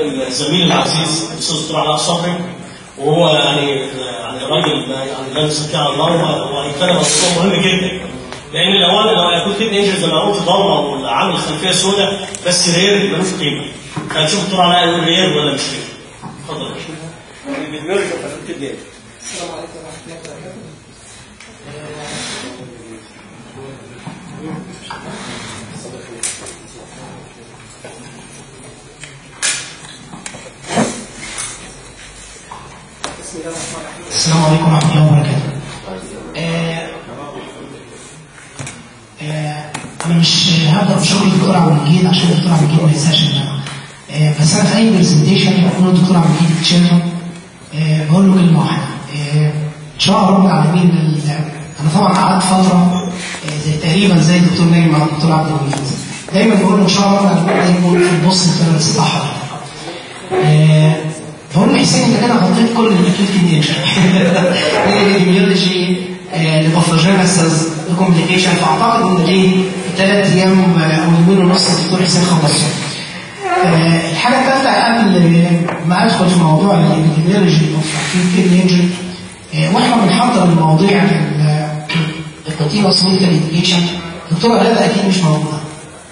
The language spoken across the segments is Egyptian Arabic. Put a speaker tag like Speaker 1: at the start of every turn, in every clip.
Speaker 1: الزميل العزيز الاستاذ دكتور علاء صبري وهو يعني يعني راجل يعني لا نسكت على الله وهيتكلم عن موضوع مهم جدا لان الاول لو يكون كده انجلز لما اقول في ضلمه ولا عامل خلفيه سوداء بس رير ملوش قيمه هنشوف دكتور علاء يقول رير ولا مش رير اتفضل يا باشا
Speaker 2: السلام عليكم ورحمة الله وبركاته. بسم الله الرحمن الرحيم.
Speaker 3: السلام عليكم ورحمة الله وبركاته. آه آه أنا مش هبدأ بشغل الدكتور عبد المجيد عشان الدكتور عبد المجيد ما ينساش إن أنا آه بس أنا في أي برزنتيشن بقول الدكتور عبد المجيد تشيرمان آه بقول له كلمة واحدة آه إن شاء الله رب العالمين ال- أنا طبعا قعدت فترة آه زي تقريبا زي الدكتور نايم مع الدكتور عبد المجيد دايما بقول له إن شاء الله رب العالمين دايما في النص الطريق الصح آه، بقول لحسين انت كده غطيت كل الاكيوت نيتشر الابيديميولوجي لباثوجينيسيس الكومبليكيشن فاعتقد ان ايه ثلاث ايام آه، او يومين ونص الدكتور حسين خلصهم. آه، الحاجه الثالثه قبل ما ادخل في موضوع الابيديميولوجي اوف اكيوت نيتشر واحنا بنحضر المواضيع الكونتينوس ميديكال ايديوكيشن الدكتوره غاده اكيد مش موجوده.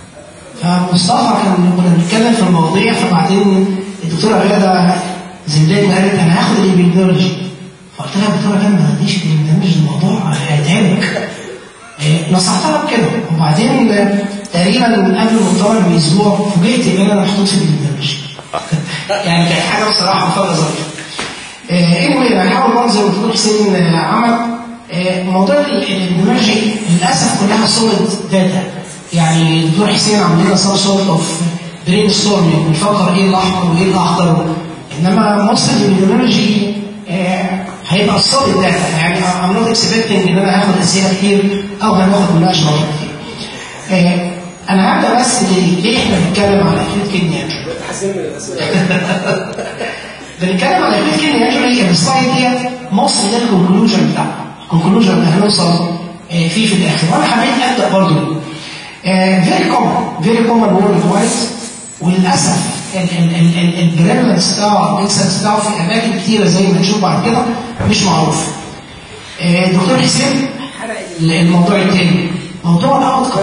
Speaker 3: فمصطفى كان كنا بنتكلم في المواضيع فبعدين الدكتوره غاده زميلتنا قالت انا هاخد الابيديولوجي فقلت لها يا دكتوره غاده ما تديش الابيديولوجي الموضوع هيتعبك إيه، نصحتها بكده وبعدين آه، تقريبا قبل المؤتمر باسبوع فوجئت ان انا محطوط في الابيديولوجي يعني كانت حاجه بصراحه مفاجاه ظريفه anyway انا هحاول برضه زي ما الدكتور حسين آه، عمل آه، موضوع الابيديولوجي للاسف كلها سوليد داتا يعني الدكتور حسين عامل لنا سام سورت اوف برين ستورمينج بنفكر ايه الاحمر وايه الاخضر انما مصر الابيديولوجي هيبقى السوليد داتا يعني I'm not expecting ان انا هاخد اسئله كتير او هناخد مناقشه مرات كتير آه، انا هبدا بس ليه ليه احنا بنتكلم على اكيوت كدني
Speaker 2: حسين من الأسئلة.
Speaker 3: بنتكلم على اكيوت كدني انجري السلايد ديت مصر ده الكونكلوجن بتاعنا الكونكلوجن اللي هنوصل آه، فيه في الاخر وانا حبيت ابدا برضه فيري كومن فيري كومن وورلد وايد وللاسف البريمنس بتاعه او الاكسنس بتاعه في اماكن كتيره زي ما هنشوف بعد كده مش معروف آه، دكتور حسين حرق الموضوع التاني موضوع الاوتكم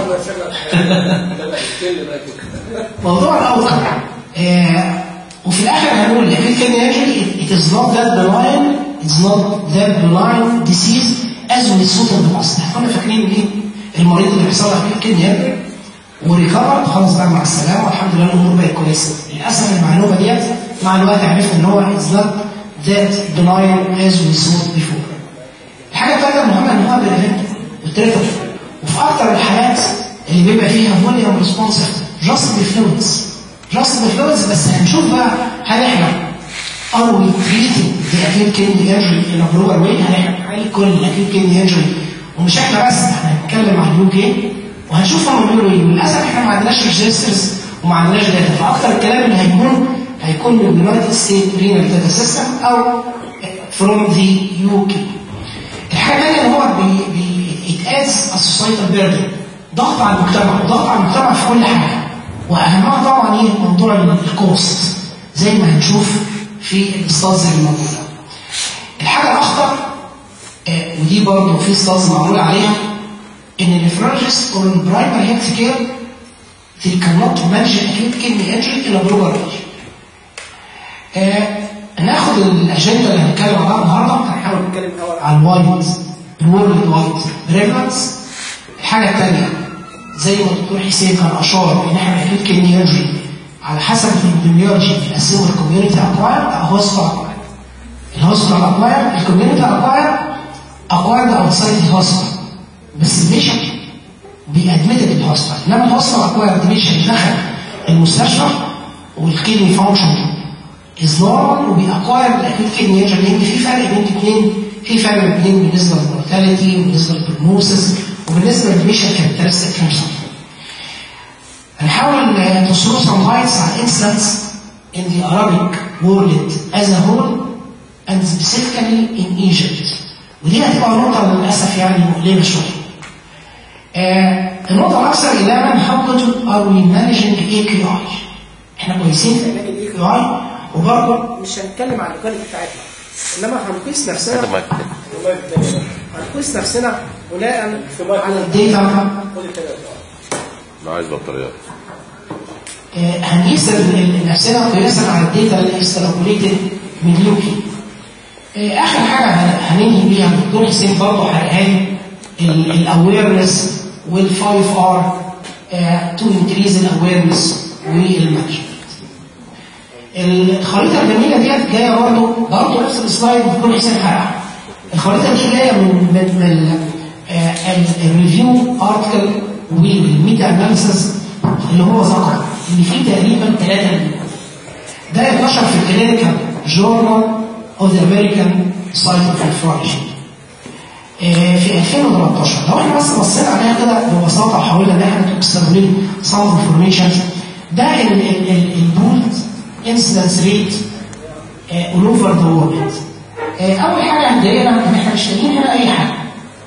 Speaker 2: لا لا استنى بقى كده.
Speaker 3: موضوع الاوتكم آه وفي الاخر هنقول لك كان يجري it is not that benign it's not that benign disease as we thought in the past احنا كنا فاكرين ايه المريض اللي بيحصل له كان يجري وريكفر خلاص بقى مع السلامه والحمد لله الامور بقت كويسه للاسف المعلومه ديت مع الوقت عرفنا ان هو it's not that benign as we thought before الحاجه الثالثه المهمه ان هو بريفنت وتريتر وفي اكثر الحالات اللي بيبقى فيها فوليوم ريسبونسيف جاست بفلويدز جاست بفلويدز بس هنشوف بقى هل احنا are we treating the acute kidney injury in a proper way؟ هل احنا بنعالج كل acute kidney injury ومش احنا بس احنا هنتكلم عن اليو كي وهنشوف هم بيقولوا ايه وللاسف احنا ما عندناش ريجسترز وما عندناش داتا فاكثر الكلام اللي هيكون هيكون من اليونايتد ستيت رينال داتا سيستم او from the UK الحاجه الثانيه ان هو بي بي اتقاس السوسايتال بيردن ضغط على المجتمع ضغط على المجتمع في كل حاجه واهمها طبعا ايه موضوع الكوست زي ما هنشوف في الاستاذ اللي موجوده الحاجه الاخطر آه ودي برضه في استاذ معمول عليها ان النفرولوجيست or in primary health care they cannot manage acute kidney injury in a proper way. آه ناخد الاجنده اللي هنتكلم عنها النهارده هنحاول نتكلم الاول على الوايد الورلد وايد بريفلنس الحاجه الثانيه زي ما الدكتور حسين كان اشار ان احنا اكيد كدني انجري على حسب الابيديميولوجي بنقسمه الكوميونتي اكواير او هوسبيتال اكواير الهوسبيتال اكواير الكوميونتي اكواير اكوايرد اوتسايد الهوسبيتال بس البيشنت بيأدمتد الهوسبيتال انما الهوسبيتال اكواير بيشنت دخل المستشفى والكدني فانكشن از نورمال وبيأكواير الاكيد كدني انجري لان في فرق بين الاثنين في فرق بين بالنسبه للمورتاليتي وبالنسبه للبروجنوسيس وبالنسبه للبيشنت كاركترستيك فانكشن هنحاول to throw some lights على incidents in the Arabic world as a whole and specifically in Egypt ودي هتبقى نقطة للأسف يعني مؤلمة شوية. آه النقطة الأكثر إلما how good are we managing AQI؟ احنا كويسين في علاج الاي كيو اي وبرضه
Speaker 2: مش هنتكلم عن الكواليتي بتاعتنا انما هنقيس نفسنا
Speaker 4: هذا مايك
Speaker 2: هنقيس نفسنا بناء على
Speaker 3: الداتا
Speaker 2: كل الثلاثه
Speaker 4: ما عايز بطاريات
Speaker 3: آه، هنقيس ال- ال- نفسنا قياسا على الداتا اللي استرابوليتد من يوكي آه، اخر حاجه هن- هننهي بيها الدكتور حسين برضه حرقها لي الاويرنس والفايف ار تو انكريز الاويرنس والمانجمنت الخريطه الجميله ديت جايه برضه برضه نفس السلايد الدكتور حسين حرقها الخريطه دي جايه من من من الريفيو ارتكل والميتا اناليسيس اللي هو ذكر ان في تقريبا ثلاثه ريفيو ده اتنشر في الكلينيكال جورنال اوف ذا امريكان ساينس اوف نفرولوجي في 2013 لو احنا بس بصينا عليها كده ببساطه وحاولنا ان احنا نكسبلين سام انفورميشن ده البولد انسيدنس ريت اول اوفر ذا وورلد اول حاجه هتضايقنا ان احنا مش لاقيين هنا اي حاجه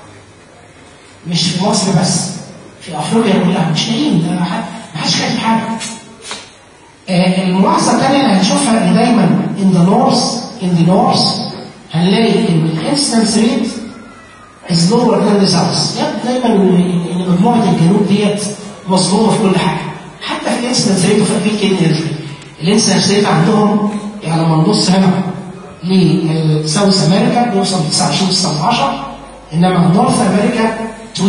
Speaker 3: مش في مصر بس في افريقيا كلها مش لاقيين ده ما حدش كاتب حاجه آه، الملاحظه الثانيه اللي هنشوفها ان دايما in the north in the north هنلاقي ان الانسيدنس ريت is lower than the south يعني دايما ان إن مجموعه الجنوب ديت مظلومه في كل حاجه حتى في الانسيدنس ريت وفي اكيد كيدني الانسيدنس ريت عندهم يعني لما نبص هنا لساوث امريكا بيوصل ل 29 19 انما نورث امريكا 24.5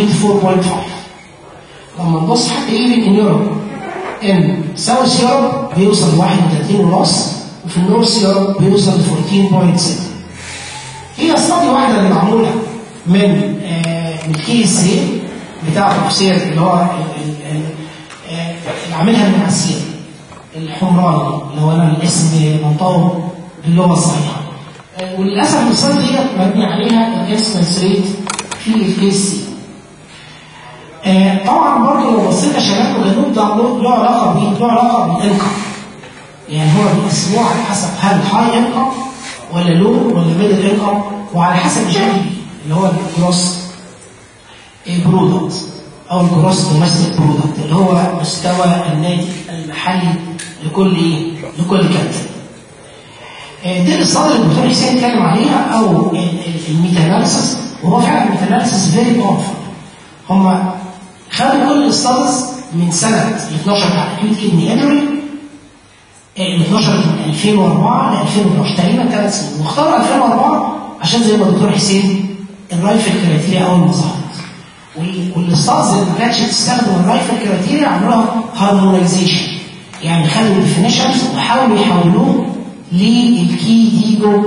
Speaker 3: لما نبص حتى ايفن ان يوروب ان ساوث يوروب بيوصل ل 31 ونص وفي النورث يوروب بيوصل ل 14.6 هي استادي واحده اللي معموله من آه من الكي اس اي بتاع بروفيسور اللي هو ال- ال- ال- آه، اللي عاملها من عسير الحمراني اللي هو انا الاسم منطقه باللغه الصحيحه آه، وللاسف الاستادي ديت مبني عليها الانسنس ريت في الكي اس اي آه، طبعا برضه لو بصينا يا شباب الجنوب ده له له علاقه بايه؟ له علاقه بالانكم. يعني هو بيقسموه على حسب هل هاي انكم ولا لو ولا ميدل انكم وعلى حسب الجي دي بي اللي هو الجروس برودكت او الجروس دوميستيك برودكت اللي هو مستوى الناتج المحلي لكل ايه؟ لكل كابتن. آه، دي الاستادي اللي الدكتور حسين اتكلم عليها او الميتا اناليسيس وهو فعلا الميتا اناليسيس فيري باورفul هم خدوا كل الاستادز من سنه ال 12 بتاع اكيوت كيدني انجري ال 12 من 2004 ل 2012 تقريبا ثلاث سنين واختاروا 2004 عشان زي ما الدكتور حسين الرايفل كرايتيريا اول ما ظهرت وال- والاستادز اللي ما كانتش بتستخدم الرايفل كرايتيريا عملوها هارمونايزيشن يعني خدوا الديفينيشنز وحاولوا يحولوه للكي ديجو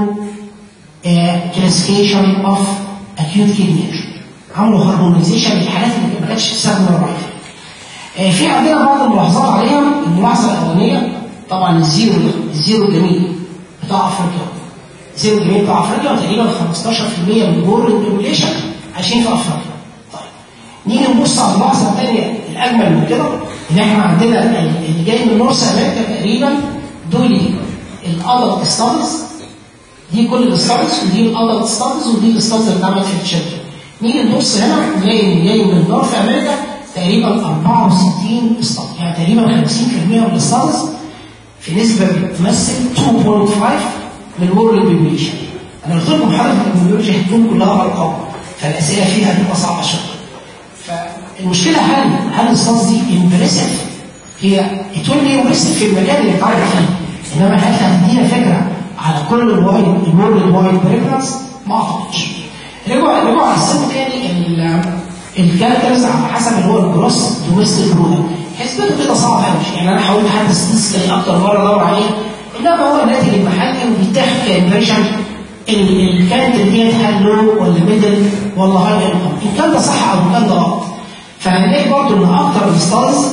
Speaker 3: كلاسيفيكيشن اوف اكيوت كيدني انجري عملوا هارمونيزيشن للحالات اللي ما كانتش بتستخدم الرايفل آه، في عندنا بعض الملاحظات عليها الملاحظه الاولانيه طبعا الزيرو الزيرو الجميل بتاع افريقيا الزيرو الجميل بتاع افريقيا تقريبا 15% من الجور البوبوليشن عايشين في افريقيا طيب نيجي نبص على الملاحظه الثانيه الاجمل من كده ان احنا عندنا اللي جاي من نورث امريكا تقريبا دول الادلت ستادز دي كل الاستادز ودي الادلت ستادز ودي الاستادز اللي اتعملت في التشيلدرن نيجي نبص هنا نلاقي ان جاي من نورث امريكا تقريبا 64 استاد يعني تقريبا 50% من الاستادز في نسبه بتمثل 2.5 من الورلد بيبوليشن انا قلت لكم حضرتك البيولوجيا هتكون كلها ارقام فالاسئله فيها هتبقى صعبه شويه فالمشكله هل هل الاستادز دي امبريسيف هي اتولي امبريسيف في المجال اللي بتعرض فيه انما هل هتدينا فكره على كل الوايد الورلد وايد بريفرنس ما اعتقدش رجعوا رجعوا قسموا تاني ال- الكاركترز على حسب اللي هو الجروس دوميستيك برودكت حسبته كده صعب قوي يعني انا حاولت حتى ستاتستيكالي اكتر مره ادور عليه انما هو الناتج المحلي وبيتاخد كامبريشن الكاركتر ديت هل لو ولا ميدل ولا هاي انكم ان كان ده صح او ان كان ده غلط فهنلاقي برضه ان اكتر الستارز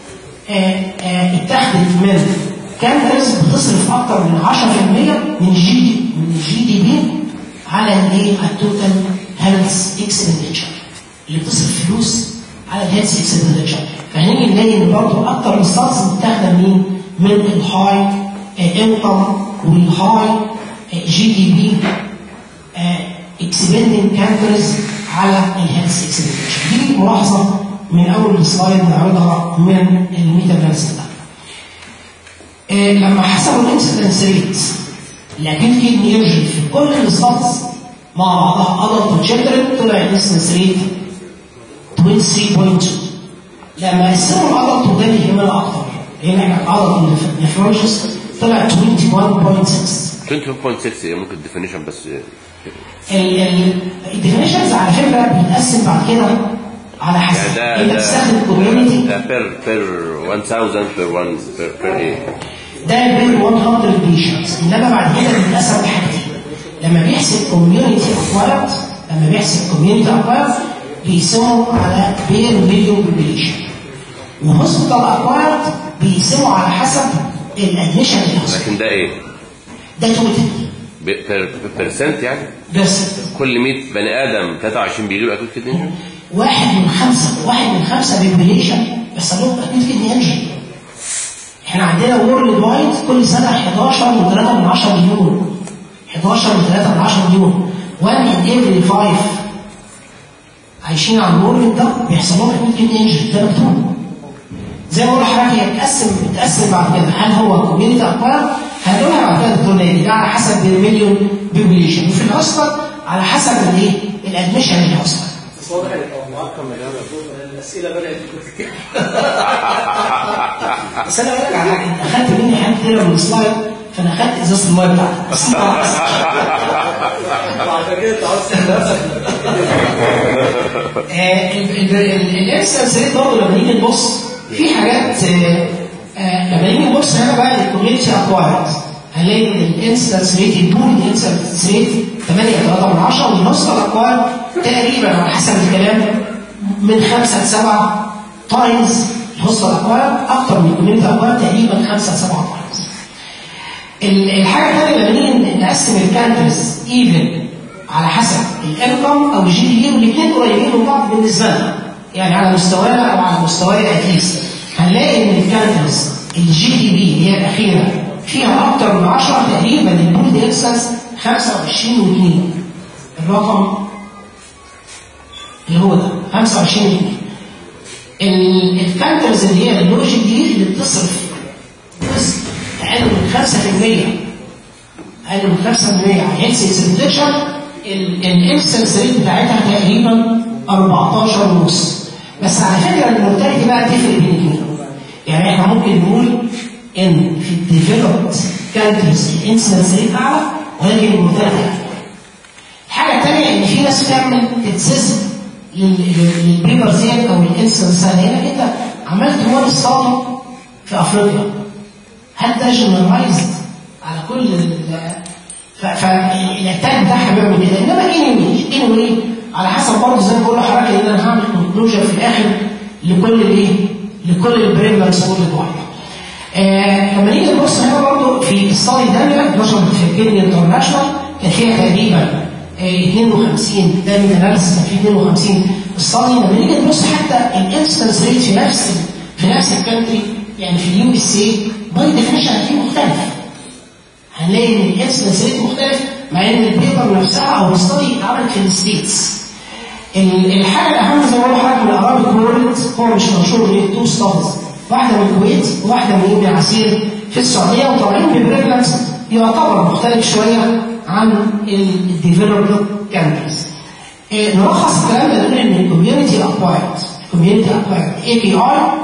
Speaker 3: اتاخدت من كامبرز بتصرف اكتر من 10% من الجي من الجي دي بي على الايه التوتال هيلث اكسبندتشر اللي بتصرف فلوس على الهيلث اكسبندتشر فهنيجي نلاقي ان برضه اكتر الستارز متاخده منين؟ من الهاي انكم والهاي جي دي بي اكسبندنج كانترز على الهيلث اكسبندتشر دي ملاحظه من اول السلايد نعرضها من الميتا اناليسيس ده آه، لما حسبوا الانسيدنس ريت لاكيد كيدني انجري في كل الستاتس مع بعضها ادلت وتشيلدرن طلع الانسيدنس ريت 23.2 لما قسموا الادلت وده اللي يهمنا اكتر لان احنا الادلت نفرولوجيست طلع 21.6
Speaker 4: 22.6 هي ممكن ديفينيشن بس
Speaker 3: الديفينيشنز على فكره بيتقسم بعد كده على
Speaker 4: يعني
Speaker 3: حسب
Speaker 4: ده
Speaker 3: انت
Speaker 4: ده
Speaker 3: بتستخدم كوميونتي
Speaker 4: ده بير بير 1000 بير 1 بير بير ايه
Speaker 3: ده بين 100 بيشنتس انما بعد كده بيتقسم لحاجتين لما بيحسب كوميونتي اكوارد لما بيحسب كوميونتي اكوارد بيقسموا على بين مليون بوبيليشن وهوسبيتال اكوارد بيقسموا على حسب الادميشن اللي حصل
Speaker 4: لكن ده ايه
Speaker 3: ده توتال
Speaker 4: بير بيرسنت يعني
Speaker 3: بس
Speaker 4: كل 100 بني ادم 23 بيجي له اكيد كده انجري
Speaker 3: واحد من خمسة واحد من خمسة بيبليشن بيحصل لهم أكيد كدني انجري احنا عندنا وورلد وايد كل سنة 11 و 3 من 10 مليون 11 و 3 من 10 مليون 1 in every 5 عايشين على الوورلد ده بيحصل لهم أكيد كدني انجري ده مكتوب زي ما بقول لحضرتك هي بتقسم بتقسم بعد كده هل هو كوميونتي اكوار هنقولها بعد كده دكتور نادي ده على حسب المليون بيبليشن وفي الهوسبيتال على حسب الايه الادميشن اللي حصل
Speaker 2: بس واضح ان التوقعات كان مليانه الاسئله بدات تكتر
Speaker 3: بس انا اقول لك على حاجه انت اخدت مني حاجات كتيره من السلايد فانا اخدت ازازه الميه بتاعتك بس انت ناقص.
Speaker 2: وعشان كده انت عاوز تسال نفسك
Speaker 3: الانسنس ريت برضه لما نيجي نبص في حاجات آه، آه، لما نيجي نبص هنا بقى الكوميونتي اكوايرد هنلاقي الانسنس ريت البول الانسنس ريت 8 3 من 10 والهوستال اكوايرد تقريبا على حسب الكلام من 5 ل 7 تايمز الهوستال اكوايرد اكتر من الكوميونتي اكوايرد تقريبا 5 ل 7 تايمز ال- الحاجه الثانيه لما نيجي نقسم الكانترز ايفن على حسب الانكم او الجي دي بي والاثنين قريبين من بعض بالنسبه لنا يعني على مستوانا او على مستواي اتليست هنلاقي ان الكانترز الجي دي بي اللي هي الاخيره فيها اكتر من 10 تقريبا البولد اكسس 25 و2 الرقم اللي هو ده 25 و2 الكانترز اللي هي اللوجيك دي اللي بتصرف جزء اقل من 5% اقل من 5% على هيلث اكسبندتشر الانسنس ريت بتاعتها تقريبا 14 ونص بس على فكره المورتاليتي بقى تفرق بين الاثنين يعني احنا ممكن نقول ان في الديفلوبد كانتريز الانسنس ريت اعلى ولكن المورتاليتي اعلى الحاجه الثانيه ان في ناس بتعمل تتسيزم للبيبر زيت او الانسنس هنا انت عملت وان ستادي في افريقيا هل ده جنرالايزد على كل ال فالاتاك بتاعها بيعمل كده انما اني اني على حسب برضه زي ما بقول لحضرتك ان انا هعمل كونكلوجن في الاخر لكل الايه؟ لكل البريمرز كل واحد. آه لما نيجي نبص هنا برضه في الستادي ده نشرت في كينيا انترناشونال كان فيها تقريبا آه 52 ده من اناليسيس في 52 ستادي لما نيجي نبص حتى الانستنس ريت في نفس في نفس الكانتري يعني في اليو اس اي باي ديفينيشن هتلاقيه مختلف هنلاقي ان الانسنس ريت مختلف مع ان البيبر نفسها او الستادي اتعملت في الستيتس الحاجه الاهم زي ما بقول لحضرتك من الارابيك وورلد هو مش مشهور ليه تو ستاديز واحده من الكويت وواحده من ابن عسير في السعوديه وطالعين ببريفلنس يعتبر مختلف شويه عن الديفلوبد كانتريز نلخص الكلام ده نقول ان الكوميونتي اكوايرد الكوميونتي اكوايرد اي كي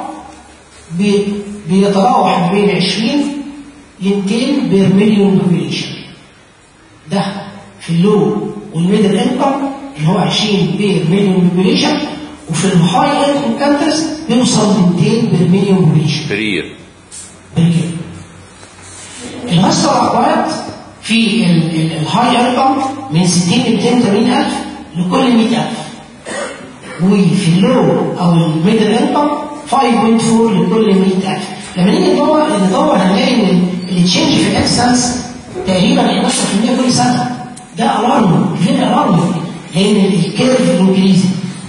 Speaker 3: اي بيتراوح ما بين 20 ل 200 بير مليون بوبيليشن ده في اللو والميدل انكم اللي هو 20 بير مليون بوبيليشن وفي الهاي انكم كانترز بيوصل ل 200 بير مليون بوبيليشن
Speaker 4: فرير
Speaker 3: بالكيلو الهاستر اكواد في الهاي انكم من 60 ل 280000 لكل 100000 وفي اللو او الميدل انكم 5.4 لكل 100000 لما نيجي ندور ندور هنلاقي ان التشينج في الاكسنس تقريبا 11% كل سنه ده الارم فين الارم لان الكيرف انكريزي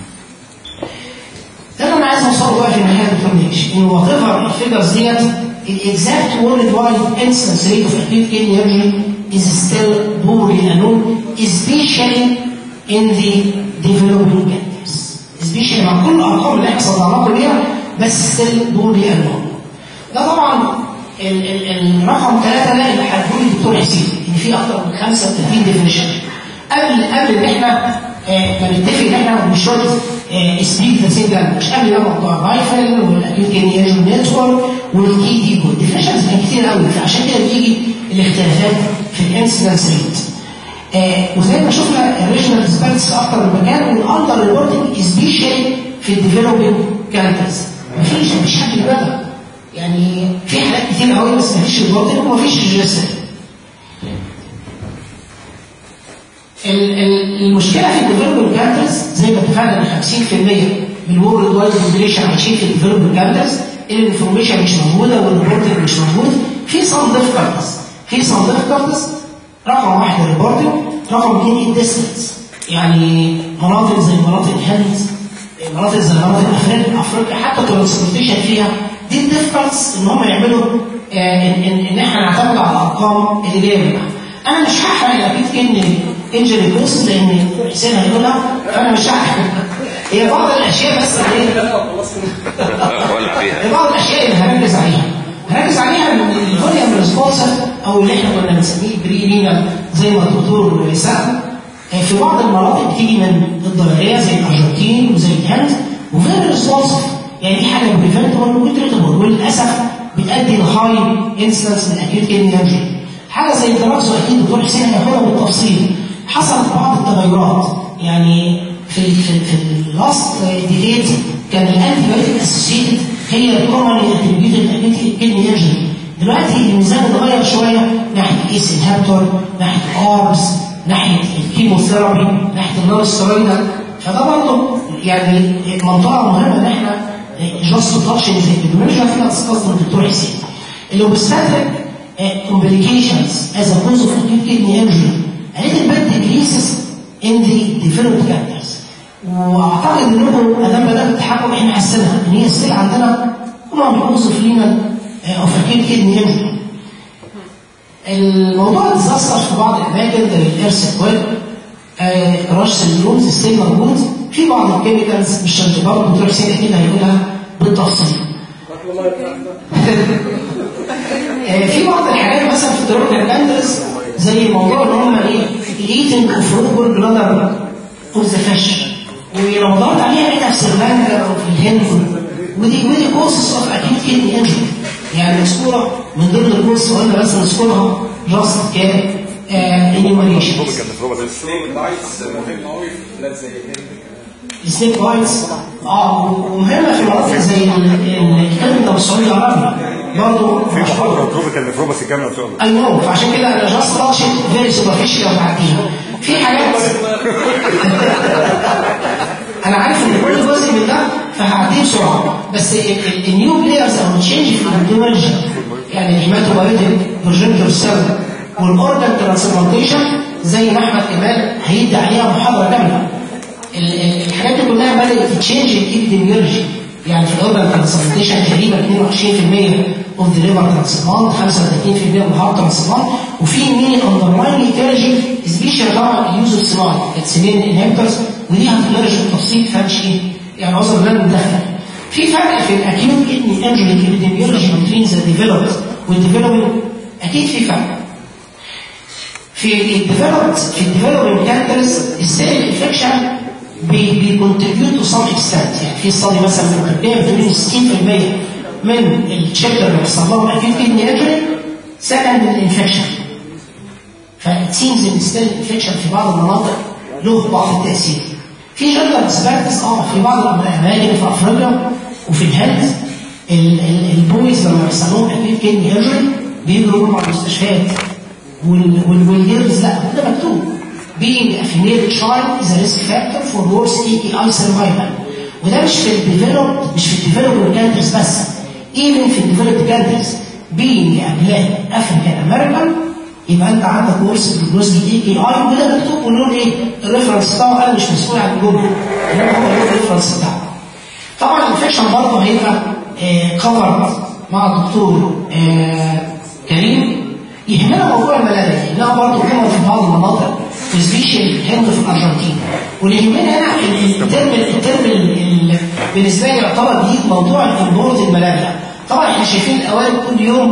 Speaker 3: ده اللي انا عايز اوصله بقى في نهايه الفورميشن ان وات ايفر الفيجرز ديت الاكزاكت وورلد وايد انسنس ريت اوف اكيوت كيدني انجري is still poorly unknown especially in the developing countries especially مع كل الارقام اللي احنا صدرناها بيها بس still poorly unknown ده طبعا ال- ال- الرقم ثلاثة ده اللي هتقول الدكتور حسين ان في اكتر من 35 ديفينيشن قبل قبل ان احنا آه، ما نتفق ان احنا مش شرط سبيك ذا سيم لانجوج قبل ده موضوع بايفل والاكيوت كينياجو نتورك والكي دي والديفينيشنز كان كتير قوي فعشان كده بيجي الاختلافات في الانسيدنس ريت آه، وزي ما شفنا الريجنال ديسبارتس في اكتر من مكان والاندر ريبورتنج سبيشالي في الديفلوبينج كانترز مفيش مفيش حد بيبدا يعني في حالات كتير قوي بس مفيش ريبورتنج ومفيش ريجستر ال- ال- المشكله في الديفلوبينج كانترز زي ما اتفقنا ان 50% من الورلد وايد بوبيليشن عايشين في الديفلوبينج كانترز الانفورميشن مش موجوده والريبورتنج مش موجود في صم ديفيكالتيز في صم ديفيكالتيز رقم واحد الريبورتنج رقم اثنين الديستنس يعني مناطق زي مناطق الهند مناطق زي مناطق افريقيا افريقيا حتى الترانسبورتيشن فيها دي الديفيكالتيز ان هم يعملوا آه، ان ان ان احنا نعتمد على الارقام اللي جايه منها انا مش هحرق اكيد ان انجري بروسس لان حسين هيقولها فانا مش هحرق هي بعض الاشياء بس اللي هي
Speaker 4: ولع فيها
Speaker 3: بعض الاشياء اللي هنركز عليها هنركز عليها من الفوليوم ريسبونسر او اللي احنا كنا بنسميه بري رينال زي ما الدكتور سال آه، في بعض المناطق بتيجي من الضرريه زي الارجنتين وزي الهند وغير ريسبونسر يعني دي حاجه بريفنتبل وتريتبل وللاسف بتؤدي لهاي انسلنس من اكيوت كيدني انجري حاجه زي الدراكس واكيد الدكتور حسين هياخدها بالتفصيل حصلت بعض التغيرات يعني في في في اللاست ديليت كان الانتي بايوتيك اسوشيتد هي الكومن اتريبيوتد اكيوت كيدني انجري دلوقتي الميزان اتغير شويه ناحيه ايس انهبتور ناحيه اربس ناحيه الكيموثيرابي ناحيه النون ستيرويدال فده برضه يعني منطقه مهمه ان احنا جاست تاتش ان الابيديميولوجيا فيها تستخدم الدكتور حسين الاوبستاتيك complications as a cause of acute kidney injury a little bit decreases in the developed cancers واعتقد انكم ادام بدات التحكم احنا حسنها ان هي السيل عندنا كلهم بيوصف لينا اوف acute kidney injury الموضوع اتذكر في بعض الاماكن زي الارث كويك رش سندرومز السيل موجود في بعض الكيميكالز مش شرط برضه الدكتور حسين اكيد هيقولها بالتفصيل آه، في بعض الحاجات مثلا في التروبيكال كانترز زي موضوع ان هم ايه الايتنج اوف روبر بلادر اوف ذا فيش ولو دورت عليها لقيتها في سريلانكا او في الهند ودي ودي كوسس اوف اكيوت كيدني انجري يعني مذكوره من ضمن الكورس قلنا بس نذكرها جاست ك انيميشن
Speaker 2: بايتس مهم قوي في بلاد زي الهند
Speaker 3: السنيك بايتس اه ومهمه في مناطق زي الكندا والسعوديه العربيه برضه
Speaker 5: في محاضرة تروبيكال نفروباثي الجامعة ان شاء الله
Speaker 3: اي نو فعشان كده انا جاست تاتش فيري سوبرفيشال وبعديها في حاجات انا عارف ان كل جزء من ده فهعديه بسرعه بس النيو بلايرز او التشينج في الايديولوجي يعني الهيماتوبايوتيك بروجيكتور سيل والاورجان ترانسبلانتيشن زي ما احمد كمال هيدي عليها محاضره كامله ال- ال- الحاجات دي كلها بدات تتشينج الابيديميولوجي يعني في الاورجان ترانسبلانتيشن تقريبا 22% اوف ذا ليفر ترانسبلانت 35% من الهارت ترانسبلانت وفي مين اندرلاين ايتيولوجي سبيشال طبعا اليوز اوف سمارت اكسلين انهبترز ودي هتتدرج بالتفصيل فمش ايه يعني عذر لا ندخل في فرق في الاكيوت كدني انجري ابيديميولوجي بين ذا ديفلوبد والديفلوبينج اكيد في فرق في الديفلوبد في الديفلوبينج كانترز السيل انفكشن بيكونتريبيوت تو سم اكستنت يعني في ستادي مثلا من تركيا بتقول 60% من الشيلدر اللي بيحصل لهم اكيوت كدني انجري سكند الانفكشن فالتيمز الستيل انفكشن في بعض المناطق له بعض التاثير في جنرال اسباكتس اه في بعض الاماكن في افريقيا وفي الهند ال- ال- البويز لما بيحصل لهم اكيوت كدني انجري بيجروا مع المستشفيات والجيرلز لا ده مكتوب being a female child is a risk factor for worse TKI survival وده مش في الديفلوب مش في الديفلوب كانترز بس even في الديفلوب كانترز being a black African American يبقى انت عندك ورث بروجنوز اي كي اي وده مكتوب ولون ايه الريفرنس بتاعه انا مش مسؤول عن الجمله انما هو له الريفرنس بتاعه طبعا الانفكشن برضه هيبقى كفر مع الدكتور آه كريم يهمنا موضوع الملاريا انها برضه كما في بعض المناطق في سبيشال الهند في الارجنتين واللي يهمنا هنا ال- الترم الترم ال- ال- بالنسبه لي يعتبر جديد موضوع الامبورت الملاريا طبعا احنا شايفين الاوائل كل يوم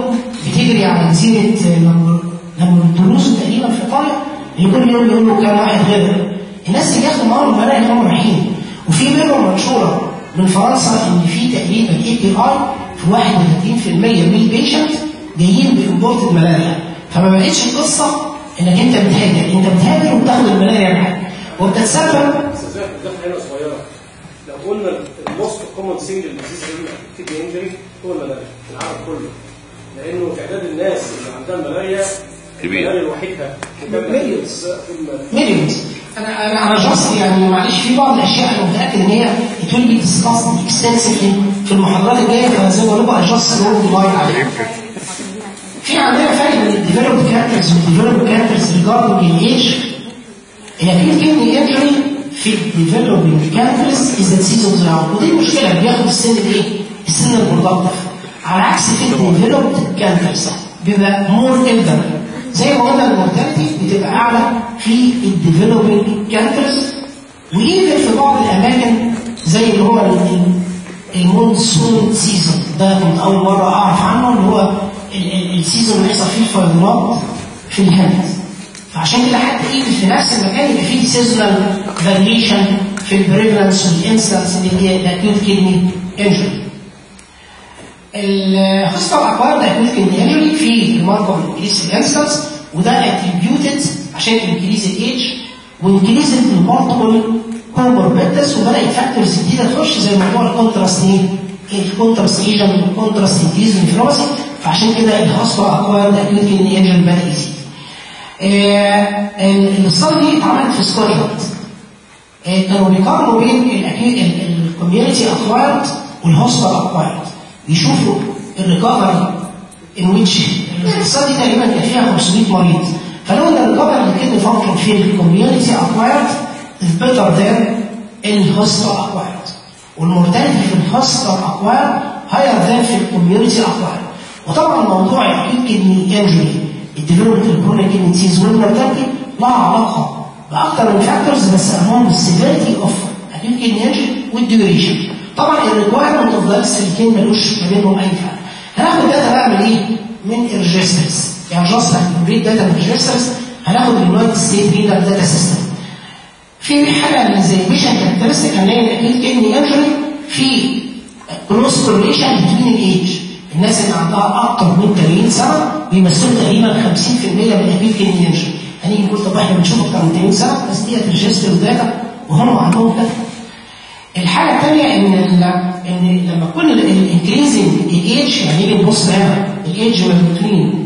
Speaker 3: بتجري على جزيره لامبردوس تقريبا في ايطاليا اللي كل يوم يقولوا كام واحد غير الناس اللي بياخدوا معاهم الملاهي اللي هم رايحين وفي منهم منشوره من فرنسا ان في تقريبا اي بي اي في 31% من البيشنت جايين بامبورت الملاريا فما بقتش القصه انك انت بتهاجر انت بتهاجر وبتاخد الملاريا معاك وبتتسبب
Speaker 2: استاذ دخل هنا صغيره لو قلنا الموست كومن سنجل ديزيز كيدني انجري هو الملاريا في العالم كله لانه تعداد الناس اللي عندها ملاريا
Speaker 4: كبير.
Speaker 2: الملاريا الوحيده
Speaker 3: مليونز. مليونز انا انا انا جاست يعني معلش في بعض الاشياء انا متاكد ان هي it will be discussed extensively في المحاضرات الجايه فزي ما بقول لكم I just wrote line عليها. في عندنا فرق بين الديفلوبد كاركترز والديفلوبد كاركترز ريجاردنج الايج هي في كلمه انجري في الديفلوبينج كاركترز از ديزيز اوف ذا ودي المشكله بياخد السن الايه؟ السن البرودكتيف على عكس في الديفلوبد كاركترز بيبقى مور الدر زي ما قلنا المورتاليتي بتبقى اعلى في الديفلوبينج كاركترز ويمكن في بعض الاماكن زي اللي هو ال- المونسون سيزون ده كنت اول مره اعرف عنه اللي هو ال- ال- السيزون اللي بيحصل فيه الفيضانات في الهند فعشان كده حتى ايه في نفس المكان يبقى فيه سيزونال فاريشن في البريفلنس والانسلنس اللي هي الاكيوت كيدني انجري الهوستال اكوار ده اكيوت كيدني انجري في ريماركبل انكريس الانسلنس وده اتريبيوتد عشان انكريز الايدج وانكريز المالتيبل كوموربيدس وبدات فاكتورز جديده تخش زي موضوع الكونتراست ايه؟ الكونتراست ايجن والكونتراست انكريز انفلونسي فعشان كده الهوستال اكوار ده اكيوت كيدني انجري بدا يزيد. آه، الاتصال دي اتعملت في سكوتلاند آه، كانوا بيقارنوا بين الكوميونتي اكوايرد والهوستال اكوايرد يشوفوا الريكفري ان ويتش الاقتصاد دي تقريبا كان فيها 500 مريض فلو ان الريكفري اللي كان فانكشن في الكوميونتي اكوايرد is better than الهوستال اكوايرد والمورتاليتي في الهوستال اكوايرد هاير ذان في الكوميونتي اكوايرد وطبعا موضوع الاكيوت كدني انجري الديفلوبمنت الكرونيك كدني ديزيز والمورتاليتي لها علاقه باكثر من فاكتورز بس اهمهم السيفيرتي اوف اكيوت كدني انجري والديوريشن طبعا الريكوايرمنت اوف ذا الاثنين ملوش ما بينهم اي فرق هناخد داتا بقى من ايه؟ من الريجسترز يعني جاست هنريد داتا من الريجسترز هناخد من اليونايتد ستيت ريدر داتا سيستم في حاجه زي بيشن كاركترستيك هنلاقي الاكيوت كدني انجري في كلوز كورليشن بين الايج الناس اللي عندها اكتر من 80 سنه بيمثلوا تقريبا 50% من الاكيوت كدني انجري هنيجي نقول طب احنا بنشوف اكتر من 80 سنه بس ديت ريجستر داتا وهم عندهم داتا الحاجه الثانيه ان ال- ان لما يكون الانكريزنج الايدج يعني نيجي نبص هنا الايدج ما بين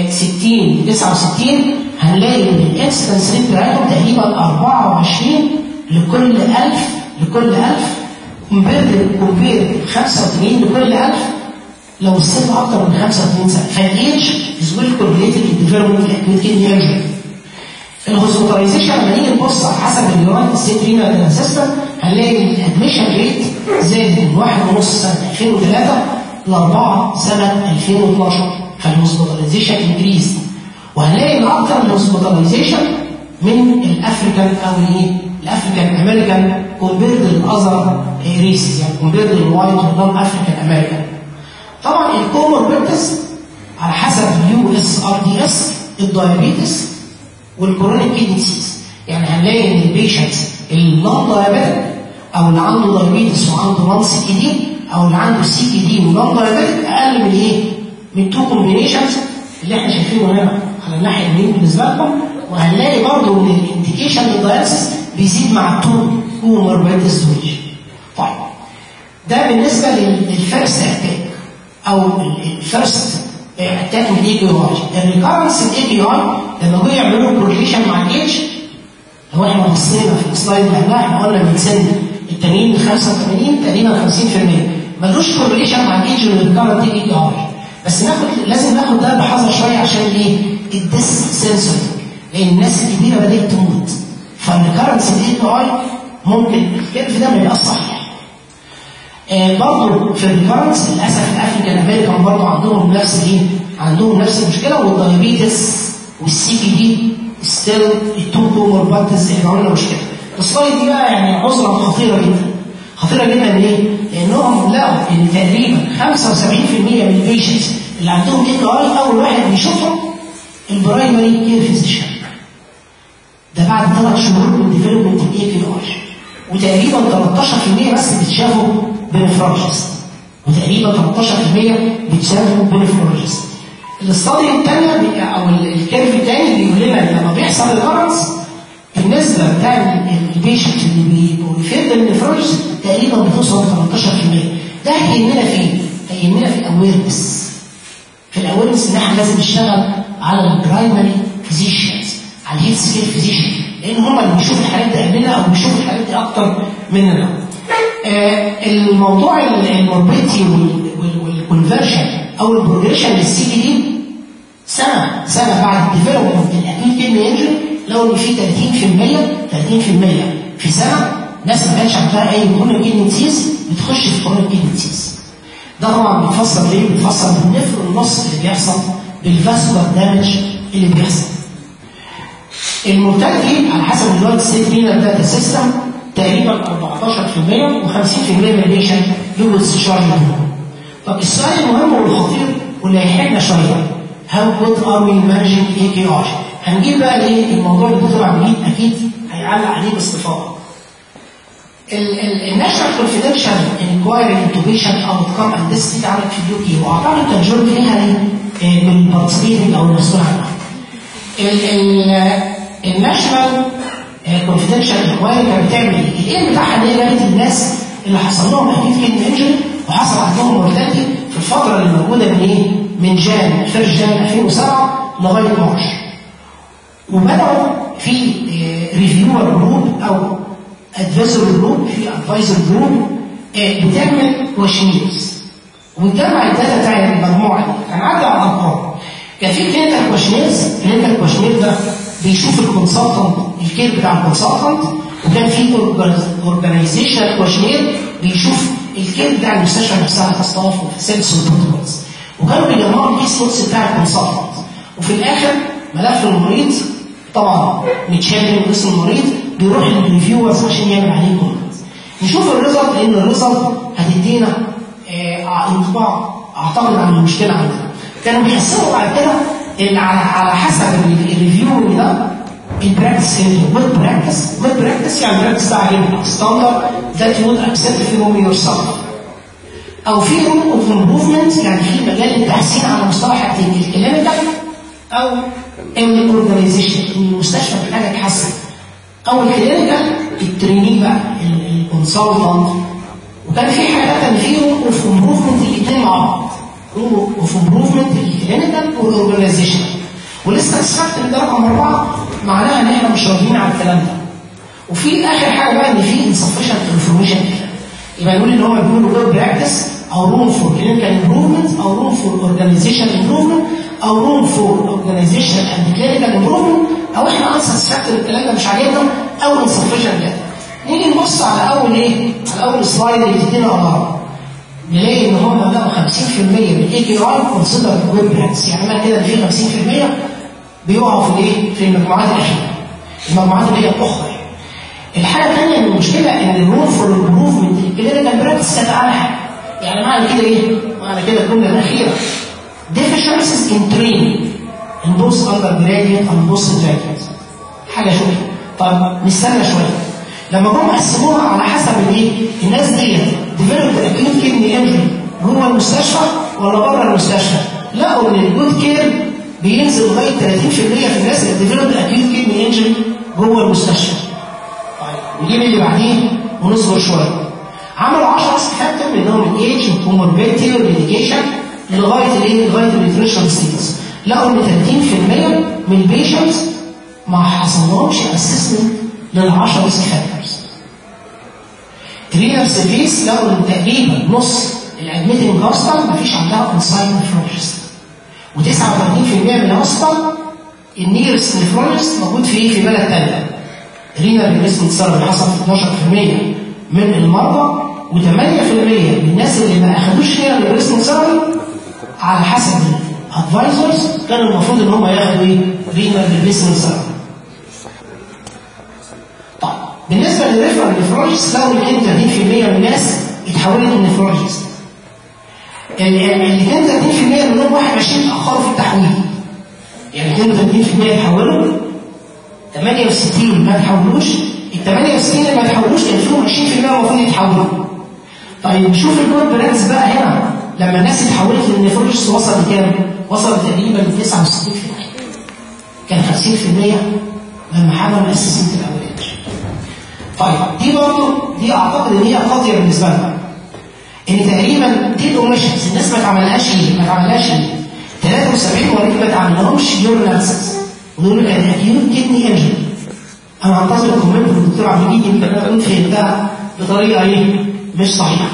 Speaker 3: 60 69 هنلاقي ان الانسيدنس ريت بتاعتهم تقريبا 24 لكل 1000 لكل 1000 كومبير كومبير 85 لكل 1000 لو السن اكتر من 85 سنه فالايدج از ويل كورليتد للديفلوبمنت الاكيوت كيدني انجري الهوسبيتاليزيشن لما نيجي نبص على حسب اليونايتد ستيت رينال سيستم هنلاقي الادميشن ريت زاد من 1.5 سنه 2003 ل 4 سنه 2012 فالهوسبيتاليزيشن انكريز وهنلاقي ان اكثر الهوسبيتاليزيشن من الافريكان او الايه؟ الافريكان امريكان كومبيرد للاذر ريسز يعني كومبيرد للوايت والنون افريكان امريكان طبعا الكوموربيدس على حسب اليو اس ار دي اس الدايابيتس والكورونيك كيدني ديزيز يعني هنلاقي ان البيشنتس النون دايابيتك او اللي عنده دايابيتس وعنده نون سي كي دي او اللي عنده سي كي دي ونون دايابيتك اقل من ايه؟ من تو كومبينيشنز اللي احنا شايفينه هنا على الناحيه اليمين بالنسبه لكم وهنلاقي برضه ان الانديكيشن للداياليسيس بيزيد مع التو كوموربيدس دول طيب ده بالنسبه لل- للفيرست اتاك او الفيرست اتاك من الاي بي اي الريكارنس الاي بي اي لما جوا يعملوا كورليشن مع الاتش هو احنا بصينا في السلايد اللي قبلها احنا قلنا من سن التانيين ل 85 تقريبا 50% ملوش كورليشن مع الاتش والريكارنت اي بي اي بس ناخد لازم ناخد ده بحذر شويه عشان ايه؟ الديس سنسوري لان الناس الكبيره بدات تموت فالريكارنس الاي بي اي ممكن الكيرف ده ما يبقاش صحيح آه برضه في الريكارنس للاسف الافريكان امريكان برضه عندهم نفس الايه؟ عندهم نفس المشكله والدايابيتس والسي بي دي ستيل التو كومورباتس احنا عملنا مشكله. السلايد دي بقى يعني عذرا خطيره جدا. خطيره جدا ليه؟ لانهم لقوا ان تقريبا 75% من البيشنتس اللي عندهم اي اي اول واحد بيشوفهم البرايمري كير فيزيشن ده بعد ثلاث شهور من ديفلوبمنت الاي كي اي وتقريبا 13% بس بيتشافوا بنفرولوجيست وتقريبا 13% بيتشافوا بنفرولوجيست الاستادي الثانيه بي- او ال- الكيرف الثاني بيقول لنا إن لما بيحصل الغرض النسبه بتاع ال- البيشنت اللي بيبقوا ريفيرد للنفرولوجيست تقريبا بتوصل ل 18% ده هيهمنا فين؟ هيهمنا في الاويرنس في الاويرنس ان احنا لازم نشتغل على البرايمري فيزيشنز على الهيلث كير فيزيشن لان هم اللي بيشوفوا الحالات دي قبلنا او بيشوفوا الحالات دي اكتر مننا. آه الموضوع ال- الموربيدتي والكونفرشن او البروجريشن للسي بي دي سنه سنه بعد الديفلوبمنت الاكيد كيدني انجن لو ان في 30% 30% في سنه ناس ما كانش عندها اي كرونيك كيدني ديزيز بتخش في كرونيك كيدني ديزيز. ده طبعا بيتفسر ليه؟ بيتفسر بالنفر النص اللي بيحصل بالفاسكولار دامج اللي بيحصل. المورتاليتي على حسب الواد ستيت رينال داتا سيستم تقريبا 14% و50% من البيشنت دول استشارة منهم. طب السؤال المهم والخطير واللي هيحرجنا شويه هاو جود ار وي مانجينج اي كي ار هنجيب بقى ليه الموضوع اللي الدكتور عبد المجيد اكيد هيعلق عليه باستفاضه. الناشونال كونفيدنشال انكوايري انتوبيشن او اتقان اندستري دي عملت في اليو كي واعتقد تجربه فيها ايه من البارتيسيبيتنج او المسؤول عنها. الناشونال كونفيدنشال انكوايري كانت بتعمل ايه؟ الايم بتاعها ان هي جابت الناس اللي حصل لهم اكيد كيدني انجري وحصل عندهم مورتاليتي في الفتره اللي موجوده من ايه؟ من جان فيرست جان 2007 لغايه مارش. وبداوا في ريفيور جروب او ادفايزر جروب في ادفايزر جروب بتعمل كواشنيرز وتجمع الداتا بتاع المجموعه دي كان عدى على الارقام كان في كلينيكال كواشنيرز كلينيكال كواشنير ده بيشوف الكونسلتنت الكير بتاع الكونسلتنت وكان في اورجانيزيشن كواشنير بيشوف الكير بتاع المستشفى نفسها كاستاف وسيلز وبروتوكولز وكانوا بيجمعوا الكيس نوتس بتاع الكونسلتنت وفي الاخر ملف المريض طبعا متشابه باسم المريض بيروح للريفيورز عشان يعمل عليه كومنت نشوف الريزلت لان الريزلت هتدينا آه انطباع اعتقد عن المشكله عندنا كانوا بيحسبوا بعد كده اللي على على حسب الريفيو ده البراكتس ويب براكتس ويب براكتس يعني براكتس ده عاجبك ستاندرد ذات يو اكسبت فيهم يور سيلف او في روم اوف امبروفمنت يعني في مجال للتحسين على مستوى حاجتين الكلينيكال او الاورجنايزيشن المستشفى محتاجه تحسن او الكلينيكال التريننج بقى الكونسلتنت وكان في حاجات ان في روم اوف امبروفمنت الاثنين مع بعض روم اوف امبروفمنت الكلينيكال والاورجنايزيشن ولسه السبت ده رقم اربعه معناها ان احنا مش راضيين على الكلام ده وفي اخر حاجه بقى ان في انسفشنت انفورميشن يبقى نقول ان هو بيقول ويب براكتس او روم فور كلينيكال امبروفمنت او روم فور اورجانيزيشن امبروفمنت او روم فور اورجانيزيشن اند كلينيكال امبروفمنت او احنا انسفشنت الكلام ده مش عاجبنا او انسفشنت ده نيجي نبص على اول ايه؟ على اول سلايد اللي بتدينا ارقام نلاقي ان هم لقوا 50% من الاي كي اي كونسيدر ويب براكتس يعني معنى كده ان في 50% بيقعوا في الايه؟ في المجموعات الاخيره المجموعات اللي هي الاخرى يعني. الحاجه الثانيه ان المشكله ان الروم فور امبروفمنت الكلينيكال براكتس كانت اعلى حاجه يعني معنى كده ايه؟ معنى كده الجمله الاخيره deficiencies in training in both undergraduate and postgraduate حاجه شويه طب نستنى شويه لما جم قسموها على حسب الايه؟ الناس دي ديفلوبد اكيوت كيدني انجري جوه المستشفى ولا بره المستشفى؟ لقوا ان الجود كير بينزل لغايه 30% في الناس اللي ديفلوبد اكيوت كيدني انجري جوه المستشفى. طيب نجيب اللي بعديه ونصبر شويه. عملوا 10 فاكتور منهم الايدج والكوموربيدتي والميديكيشن لغايه الايه؟ لغايه النيوتريشن ستيتس. لقوا ان 30% من البيشنتس ما حصلهمش اسسمنت لل 10 ريسك فاكتورز. رينال سيرفيس لقوا ان تقريبا نص الادميتنج هوستل ما فيش عندها انسايد نفرولوجيست. و39% من الهوستل النيرست نفرولوجيست موجود في في بلد ثانيه. رينال ريبليسمنت سيرفي حصل في 12% من المرضى و8% من الناس اللي ما اخدوش رينال ريبليسمنت سيرفي على حسب الادفايزرز كانوا المفروض ان هم ياخدوا ايه؟ رينال ريبليسمنت سيرفي. طيب بالنسبه للريفرال نفرولوجيست لقوا ان 30% من الناس اتحولت لنفرولوجيست. ال- ال- اللي كان 30% منهم 21 اتاخروا في التحويل يعني 32% اتحولوا 68 ما تحولوش ال 68 اللي ما تحولوش كان فيهم 20% المفروض يتحولوا طيب نشوف الجول برانز بقى هنا لما الناس اتحولت للنيفرولوجيست وصل لكام؟ وصل تقريبا ل 69% كان 50% لما حملوا الاساسيات الاولانيه طيب دي برضه دي اعتقد ان هي قاضيه بالنسبه لنا ان تقريبا دي الاوميشنز الناس ما تعملهاش ايه؟ ما تعملهاش ايه؟ 73 مريض ما تعملهمش يورنالسيس ودول كان اكيوت كدني انجري انا هنتظر الكومنت من الدكتور عبد المجيد يمكن انا اكون فهمتها بطريقه ايه؟ مش صحيحه.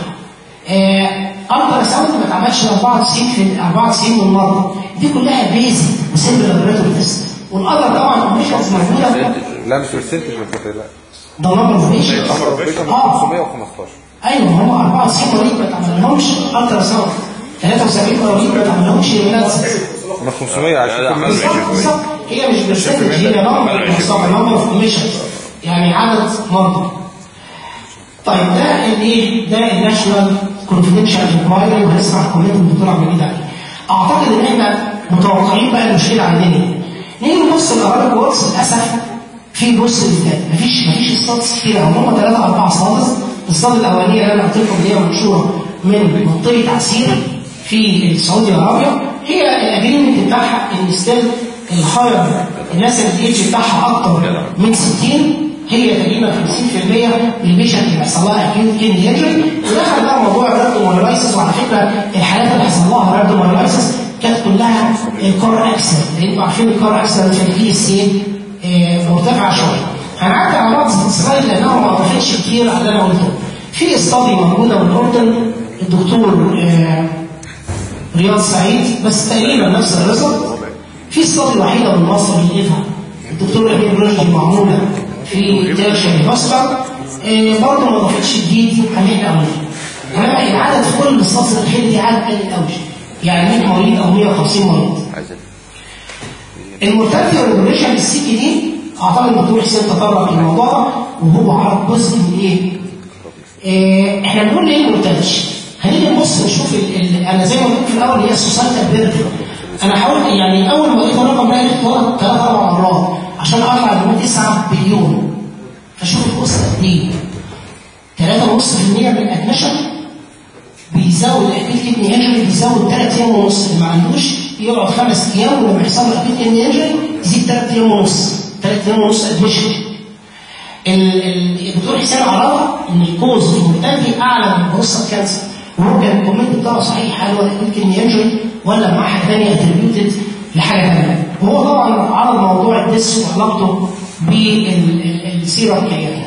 Speaker 3: آه الترا ساوند ما اتعملش 94 في 94 من المره دي كلها بيزك وسيمبل لابوراتوري تيست والاذر طبعا اوميشنز موجوده
Speaker 5: لا مش برسنتج مش بتفرق لا
Speaker 3: ده نمبر اوف بيشنتس
Speaker 5: امر بيشن
Speaker 3: اه
Speaker 5: 515
Speaker 3: ايوه ما هو 94 مريض ما تعملهمش الترا ساوند 73 مريض ما تعملهمش يورنالسيس
Speaker 5: من 500 عشان
Speaker 3: بالظبط بالظبط هي مش برسنتج هي نمبر بالظبط نمبر اوف كوميشنز يعني عدد مرضى طيب ده الايه؟ ده الناشونال كونفدينشال انكوايري وهنسمع كومنت من الدكتور عبد المجيد عليه. اعتقد ان احنا متوقعين بقى المشكله عندنا ايه؟ نيجي نبص للارابيك ووركس للاسف في بص للتاني مفيش مفيش ستاتس كتير هم ثلاثه اربعه ستاتس الستات الاولانيه اللي انا قلت لكم اللي هي منشوره من منطقه عسير في السعوديه العربيه هي الاجريمنت بتاعها ان ستيل الهاير الناس اللي الايدج بتاعها اكتر من 60 هي تقريبا 50% من البيشنت اللي بيحصل لها اكيوت كيدني انجري ودخل بقى موضوع الرابدومايلايسيس وعلى فكره الحالات اللي حصل لها رابدومايلايسيس كانت كلها الكار اكسل لان انتوا عارفين الكار اكسل في البي اس سي مرتفعه شويه هنعدي على بعض السلايد لانها ما اضافتش كتير على اللي انا قلته في استادي موجوده من الاردن الدكتور آه، رياض سعيد بس تقريبا نفس الريزلت في استادي وحيده من مصر بيجيبها الدكتور امين رشدي معموله في تيرشري هوسبيتال آه، برضه ما ضافتش جديد عن اللي احنا قلناه انما العدد في كل الاستادز الحين دي عدد قليل قوي يعني 100 مريض او 150 مريض
Speaker 4: عايزين
Speaker 3: المورتاليتي والريجوليشن السي كي دي اعتقد الدكتور حسين تطرق للموضوع ده وهو عارف جزء من ايه؟ إيه احنا بنقول ايه المورتاليتي؟ هنيجي نبص نشوف ال ال انا زي ما قلت في الاول هي السوسايتال بيرد انا حاولت يعني اول ما لقيت الرقم ده لقيته ثلاث اربع مرات عشان اطلع ل 9 بليون فشوف القصه قد ايه 3.5% من الادمشن بيزود الاكيد كدني انجري بيزود 3 ايام ونص اللي ما عندوش يقعد خمس ايام ولما يحصل له اكيد كدني انجري يزيد 3 ايام ونص 3 ايام ونص ادمشن ال- ال- الدكتور حسين عرفه ان الكوز في المورتاليتي اعلى من بروستات كانسر وهو كان الكومنت بتاعه صحيح هل هو اكيد كدني انجري ولا مع حاجه ثانيه اتريبيوتد لحاجه ثانيه وهو طبعا عرض موضوع الدس وعلاقته بالسيرم كرياتين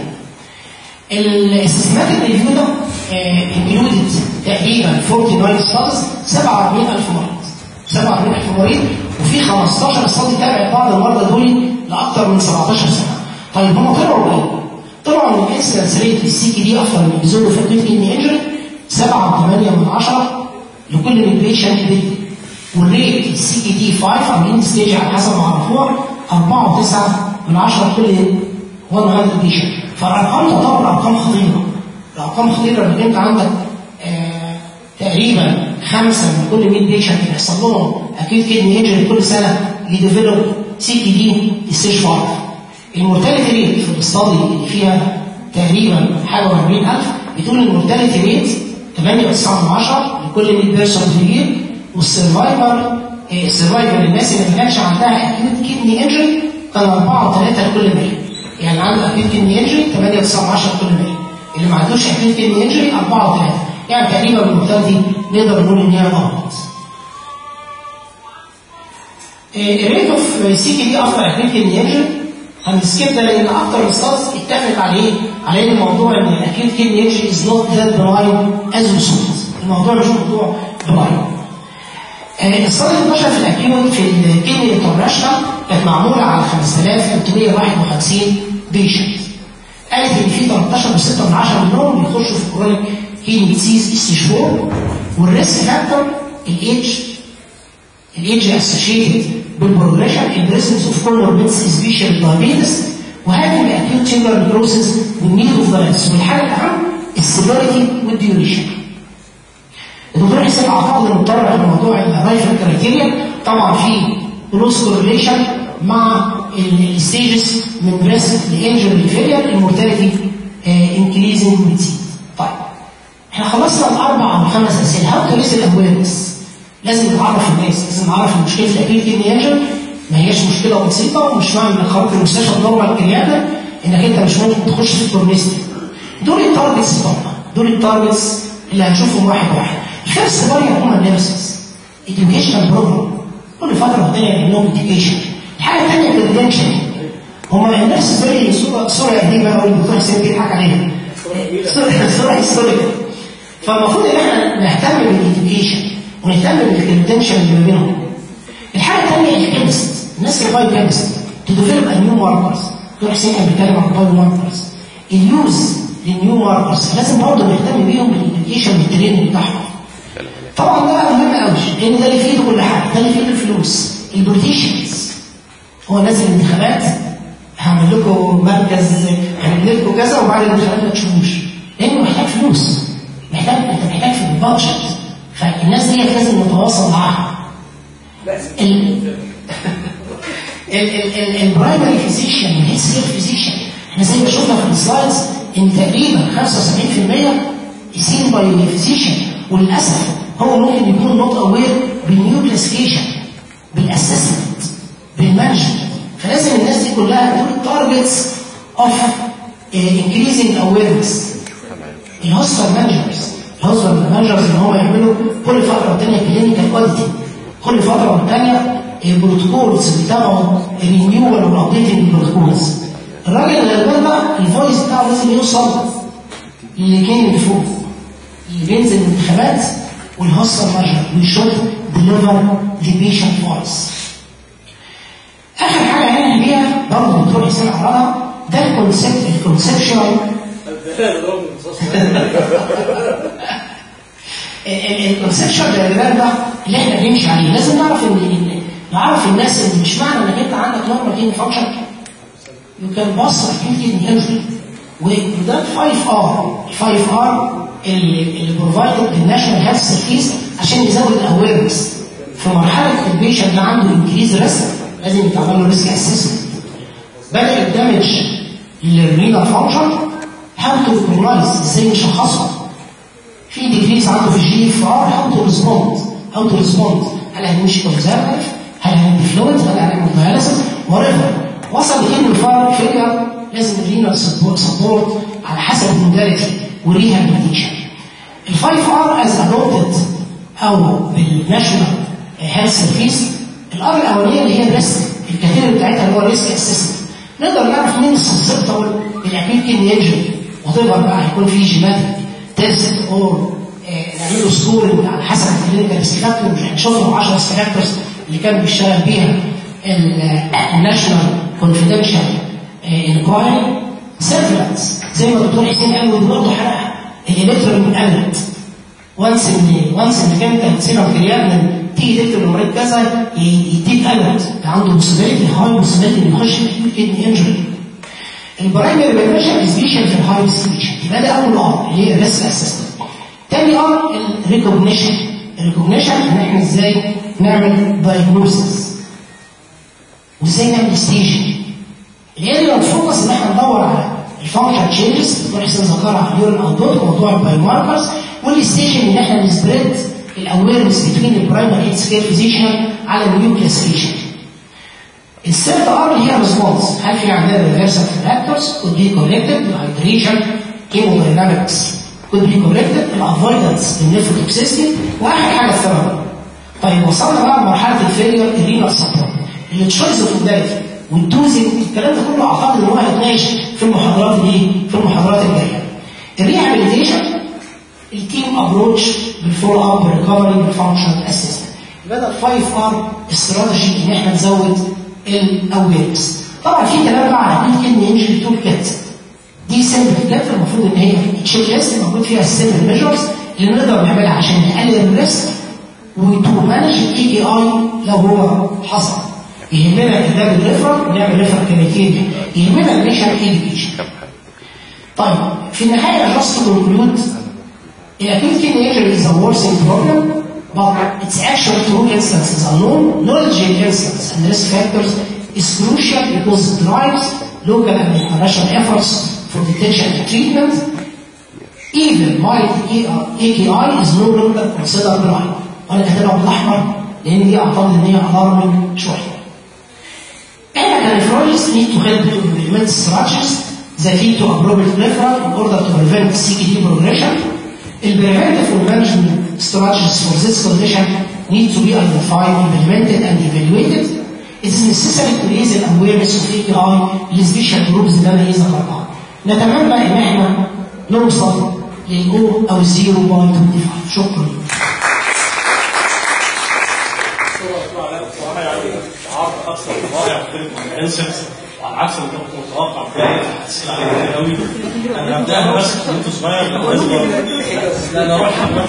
Speaker 3: الاستثمات الريفيو ده انكلودد تقريبا 49 ستارز 47000 مريض 47000 مريض وفي 15 استادي تابع بعض المرضى دول لاكثر من 17 سنه طيب هم طلعوا ايه؟ طلعوا ان الانسيدنس ريت للسي كي دي اكثر من بيزودوا في الكيت كدني انجري 7.8 من 10 لكل من بيشنت بيت والريت السي كي دي 5 عاملين ستيج على حسب ما عرفوها 4.9 من 10 كل 100 بيشنت فالارقام تعتبر ارقام خطيره الارقام خطيره انك انت عندك آه تقريبا خمسه من كل 100 بيشنت بيحصل لهم اكيد كدني انجري كل سنه يديفلوب سي كي دي ستيج 5 المورتاليتي ريت في الاستادي اللي فيها تقريبا حاجه و40000 بتقول المورتاليتي ريت 8.9 من 10 لكل 100 بيرسون في الير والسرفايفر السرفايفر للناس اللي ما كانش عندها اكيوت كدني انجري كان 4 و3 لكل 100 يعني عنده اكيوت كدني انجري 8.9 من 10 لكل 100 اللي ما عندوش اكيوت كدني انجري 4 و3 يعني تقريبا المورتاليتي نقدر نقول ان هي غلط الريت اوف سي كي دي افتر اكيوت كدني انجري هنسكيب ده لان اكتر الستارز اتفق عليه على ان الموضوع ان الاكيوت كدني انجري از نوت ذات بلاين از وصول الموضوع مش موضوع بلاين الصدر 12 في الاكيوت في الكدني انترناشونال كانت معموله على 5351 بيشنت قالت ان في 13.6 من 10 منهم بيخشوا في كرونيك كدني ديزيز ستيج 4 والريسك فاكتور الايدج الايدج اسوشيتد بالبروجريشن البريسنس اوف كوموربيدز سبيشال دايابيتس وهذه الاكيوت تيوبر نيكروسيس والنيد اوف دايتس والحاجه الاهم السيفيريتي والديوريشن الدكتور حسين اعتقد انه اتطرق لموضوع الرايفل كرايتيريا طبعا في كلوز كورليشن مع الستيجز من بريست لانجري فيلير المورتاليتي انكريزنج بتزيد طيب احنا خلصنا الاربع او الخمس اسئله هاو تو ليسن اويرنس لازم نعرف الناس لازم نعرف ان مشكله الاكيد كدني انجر ما هياش مشكله بسيطه ومش معنى انك خرجت من المستشفى بنورمال كرياتا انك انت مش ممكن تخش في التورنيست دول التارجتس طبعا دول التارجتس اللي هنشوفهم واحد واحد الفيرست باري هم النيرسز educational بروجرام كل فتره والتانيه يعمل لهم education الحاجه الثانيه كريدنشال هم النيرسز دول صوره صوره قديمه قوي الدكتور حسين بيضحك عليها صوره صوره هيستوريكال فالمفروض ان احنا نهتم بالإديوكيشن ونهتم بالكريدنشال اللي ما بينهم الحاجه الثانيه الكيمست الناس اللي باي كيمست تديفلوب نيو ماركرز دكتور حسين كان بيتكلم عن باي ماركرز اليوز للنيو ماركرز لازم برضه نهتم بيهم بالإديوكيشن والتريننج بتاعهم طبعا ده مهم قوي لان ده اللي في ايده كل حاجه ده اللي في ايده الفلوس البوليتيشنز هو نازل الانتخابات هعمل لكم مركز هعمل لكم كذا وبعد الانتخابات ما تشوفوش لانه محتاج فلوس محتاج انت محتاج في البادجت فالناس دي لازم نتواصل معاها ال- البرايمري فيزيشن والهيلث كير فيزيشن احنا زي ما شفنا في السلايدز ان تقريبا 75% سين باي فيزيشن وللاسف هو ممكن يكون نوت اوير بالنيو كلاسيفيكيشن بالاسسمنت بالمانجمنت فلازم الناس دي كلها دول التارجتس اوف انكريزنج اويرنس الهوستر مانجرز الهوستر مانجرز ان هم يعملوا كل فتره والتانيه كلينيكال اوديتنج كل فتره والتانيه البروتوكولز بيتابعوا الرينيوال والابديتنج البروتوكولز الراجل الغلبان بقى الفويس بتاعه لازم يوصل اللي كان اللي فوق اللي بينزل الانتخابات والهوستر مانجر ويشوف ديليفر ذا بيشنت فويس اخر حاجه هنعمل بيها برضه الدكتور حسين عرضها ده الكونسبت الكونسبشوال الكونسبشن دايجرام ده اللي احنا بنمشي عليه لازم نعرف ان إن- نعرف الناس ان مش معنى انك انت عندك نورمال كيدني فانكشن يو كان باص كيدني انجري وده 5 ار 5 ار اللي بروفايدد للناشونال هيلث سيرفيس عشان يزود الاويرنس في مرحله البيشنت اللي عنده انكريز ريسك لازم يتعمل له ريسك اسسمنت بدأ الدمج للرينا فانكشن هاو تو ريكوجنايز ازاي نشخصها في ديجريز عنده في الجي اف ار هاو تو ريسبوند هاو تو ريسبوند هل هنمشي كونزرفتيف هل هندي فلويد هل هنعمل داياليسيس وريفر وصل لكلمه الفار فيلير لازم الرينا سبورت على حسب الموداليتي وريهابيليتيشن الفايف ار از ادوبتد او بالناشونال هيلث سيرفيس الار الاولانيه اللي هي الريسك الكاتيجوري بتاعتها اللي هو الريسك اسسمنت نقدر نعرف مين السسبتبل الاكيد كدني انجري وتقدر بقى هيكون في جيناتيك تيست اور نعمل له سكور على حسب الكلينيكال ريسك فاكتور مش هنشوفهم 10 فاكتورز اللي كان بيشتغل بيها الناشونال كونفيدنشال انكوايري سيرفلانس زي ما الدكتور حسين قال ودي برضه حرقها الالكترون قلت وانس ان وانس انك انت هتسيبها كريان تيجي تكتب لمريض كذا ي- يديك الرت عنده بوسيبيليتي هاي بوسيبيليتي انه يخش في كدني انجري البرايمري بريفنشن سبيشال في الهاي سبيشال يبقى ده اول ار اللي هي الريسك اسسمنت تاني ار الريكوجنيشن الريكوجنيشن ان احنا ازاي نعمل دايجنوستس وازاي نعمل ستيجن الاريا الفوكس ان احنا ندور على الفانكشن تشينجز دكتور حسين ذكرها على اليورين اوتبوت وموضوع البايوماركرز والستيجن ان احنا نسبريد الاويرنس بين البرايمري هيلث كير فيزيشن على النيو كلاسيفيكيشن الثيرد ار اللي هي ريسبونس هل في عندنا ريفرسال فاكتورز could be corrected hydration hemodynamics could be corrected الافويدنس النيفروتوكسيستي واخر حاجه الثيرابي طيب وصلنا بقى لمرحله الفيلير الرينال سبورت اللي تشويس اوف موداليتي والدوزنج الكلام ده كله اعتقد ان هو هيتناقش في المحاضرات الايه؟ في المحاضرات الجايه. الريهابيليتيشن التيم ابروتش بالفولو اب بالريكفري بالفانكشنال اسيستنت. يبقى ده 5 ار استراتيجي ان احنا نزود الاويرنس. طبعا في كلام بقى على ان ان انجري تول كيت. دي سيمبل كيت المفروض ان هي تشيك ليست موجود فيها السيمبل ميجرز اللي نقدر نعملها عشان نقلل الريسك وتو مانج الاي اي اي لو هو حصل. يهمنا كتاب الريفرال نعمل ريفرال كريتيريا يهمنا الميشن ايديوكيشن طيب في النهايه جاست كونكلود Acute kidney injury is a worsening problem, but its actual true incidence is unknown. Knowledge in incidence and risk factors is crucial because it drives local and international efforts for detection and treatment. Even mild AKI is no longer considered benign. وانا كاتبها بالاحمر لان دي اعتقد ان هي alarming شويه. احنا كنفرولوجيست need to help to implement strategies that lead to appropriate referral in order to prevent CKD progression. The preventive and management strategies for this condition need to be identified, implemented, and evaluated. It is necessary to raise the awareness of AKI للسبيشال جروبز اللي انا ايه ذكرتها. نتمنى ان احنا نوصل للاو او الزيرو باي 25 شكرا.
Speaker 1: صراحه يعني عرض اكثر رائع في الانسنس وعلى عكس ما كنت متوقع تلاقي اسئله عليه كتير قوي انا هبداها بس كنت صغير لما لا انا اروح حمام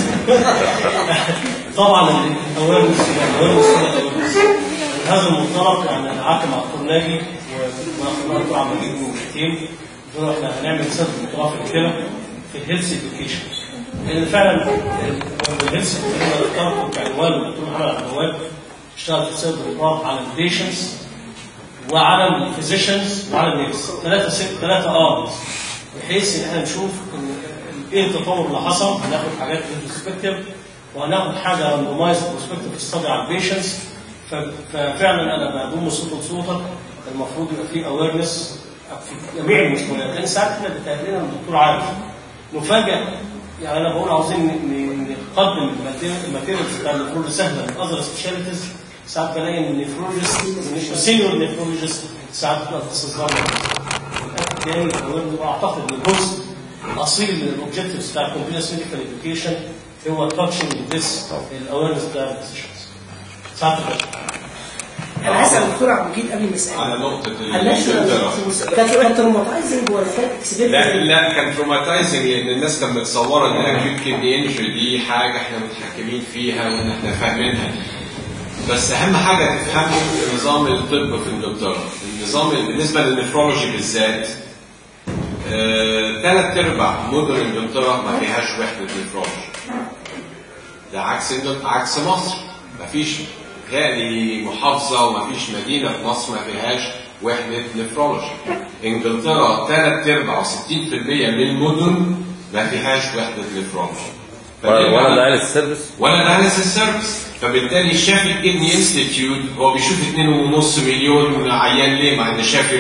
Speaker 1: طبعا الاويرنس الاويرنس من هذا المنطلق يعني انا قعدت مع دكتور ناجي ومع دكتور عبد المجيد ومجتين قلت له احنا هنعمل سنه متوافق كده في الهيلث اديوكيشن لان فعلا الهيلث اللي ذكرته كعنوان الدكتور محمد عبد الوهاب اشتغل في سيد الرقاب على البيشنتس وعلى الفيزيشنز وعلى النيرس ثلاثه ست ثلاثه ارمز بحيث ان احنا نشوف ان ايه التطور اللي حصل هناخد حاجات برسبكتيف وهناخد حاجه راندومايز برسبكتيف ستادي على البيشنتس ففعلا انا بضم صوت لصوتك المفروض يبقى في اويرنس في جميع المستويات لان ساعات احنا بتقابل لنا الدكتور عارف نفاجئ يعني انا بقول عاوزين ن- ن- نقدم الماتيريالز بتاع النفرولوجي سهله من اذر سبيشاليتيز ساعات بلاقي ان النفرولوجيست مش السينيور نفرولوجيست ساعات بتبقى تستصغر تاني واعتقد ان الجزء الاصيل من الاوبجكتيفز بتاع الكونتينوس ميديكال اديوكيشن هو تاتشنج ذس الاويرنس بتاع الديسيشنز ساعات بتبقى.
Speaker 6: انا هسال الدكتور عبد المجيد قبل ما اسال
Speaker 7: على نقطة
Speaker 6: هنلاقي
Speaker 7: الفلترة.
Speaker 6: كان كان تروماتايزنج ولا كان
Speaker 7: لا
Speaker 6: اكسبيرينس
Speaker 7: لا كان تروماتايزنج لان الناس كانت متصوره ان الاكيوت كيدني انجري دي حاجه احنا متحكمين فيها وان احنا فاهمينها بس اهم حاجه تفهموا نظام الطب في انجلترا النظام بالنسبه للنفرولوجي بالذات ثلاث ارباع مدن انجلترا ما فيهاش وحده نفرولوجي ده عكس إنجل- عكس مصر ما فيش غالي محافظه وما فيش مدينه في مصر ما فيهاش وحده نفرولوجي انجلترا ثلاث ارباع و60% من المدن ما فيهاش وحده نفرولوجي
Speaker 4: ولا دايلس سيرفيس
Speaker 7: ولا دايلسيس سيرفيس فبالتالي شاف الكدني انستيتيوت هو بيشوف 2.5 مليون عيان ليه مع ان شاف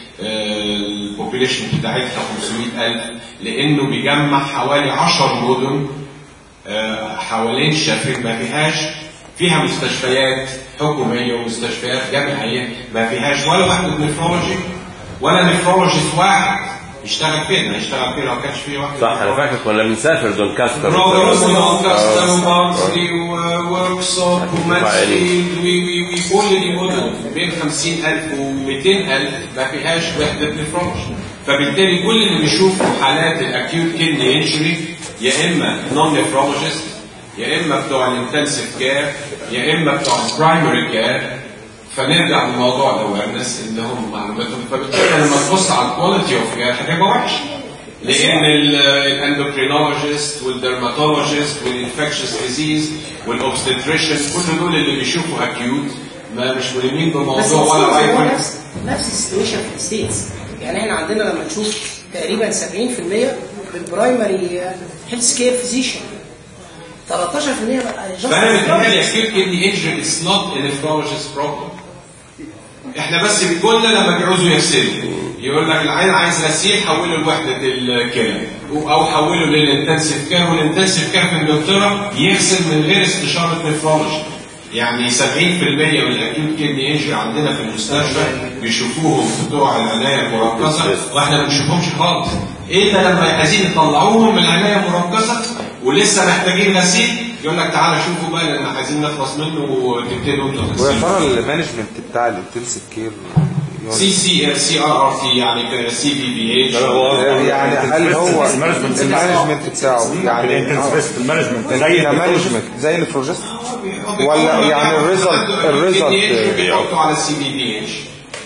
Speaker 7: البوبيليشن بتاعتها 500000 لانه بيجمع حوالي 10 مدن آه، حوالين شافين ما فيهاش فيها مستشفيات حكوميه ومستشفيات جامعيه ما فيهاش ولا وحده نفرولوجي ولا نفرولوجيست واحد يشتغل فين؟ هيشتغل فين لو ما كانش فيه واحد
Speaker 4: صح انا فاكر كنا بنسافر دونكاستر
Speaker 7: بروجرامز ودونكاستر
Speaker 4: آه.
Speaker 7: وبارسلي ووركسوب ومانسفيلد وكل دي مدن بين 50000 و200000 ما فيهاش وحده نفرولوجي فبالتالي كل اللي بيشوفوا حالات الاكيوت كدني انجري يا اما نون نفرولوجيست يا اما بتوع الانتنسيف كير يا اما بتوع البرايمري كير فنرجع لموضوع الاويرنس اللي هم معلوماتهم فبالتالي لما تبص على الكواليتي اوف كير هتبقى وحش لان الاندوكرينولوجيست والدرماتولوجيست والانفكشس ديزيز والاوبستريشن كل دول اللي بيشوفوا اكيوت ما مش ملمين
Speaker 6: بس
Speaker 7: بالموضوع
Speaker 6: هو
Speaker 7: ولا عارفين
Speaker 6: نفس نفس السيتويشن في الستيتس يعني احنا عندنا لما نشوف تقريبا 70% بالبرايمري هيلث كير فيزيشن 13% بقى just
Speaker 7: فانا متهيألي
Speaker 6: nephrologist.
Speaker 7: acute kidney injury is not a nephrologist problem احنا بس بيقولنا لما بيعوزوا يغسلوا يقول لك العين عايز غسيل حوله لوحده الكلى او حوله للانتنسيف كير والانتنسيف كير في انجلترا يغسل من غير استشاره نفرولوجي يعني 70% من الاكيوت كدني انجري عندنا في المستشفى بيشوفوهم بتوع العنايه المركزه واحنا ما بنشوفهمش خالص الا لما عايزين يطلعوهم من العنايه المركزه ولسه محتاجين غسيل يقول لك تعالى شوفوا بقى لان عايزين نخلص منه وتبتدوا انتوا
Speaker 5: ويا
Speaker 7: تغسلوا
Speaker 5: ترى المانجمنت بتاع الانتنسيف كير
Speaker 7: سي سي سي ار ار تي يعني سي بي بي اتش
Speaker 5: يعني هل هو
Speaker 8: المانجمنت
Speaker 5: المانجمنت بتاعه يعني
Speaker 8: الانتنسيفست المانجمنت زي
Speaker 5: كمانجمنت زي البروجست ولا يعني الريزلت الريزلت
Speaker 7: بيحطوا على السي بي بي اتش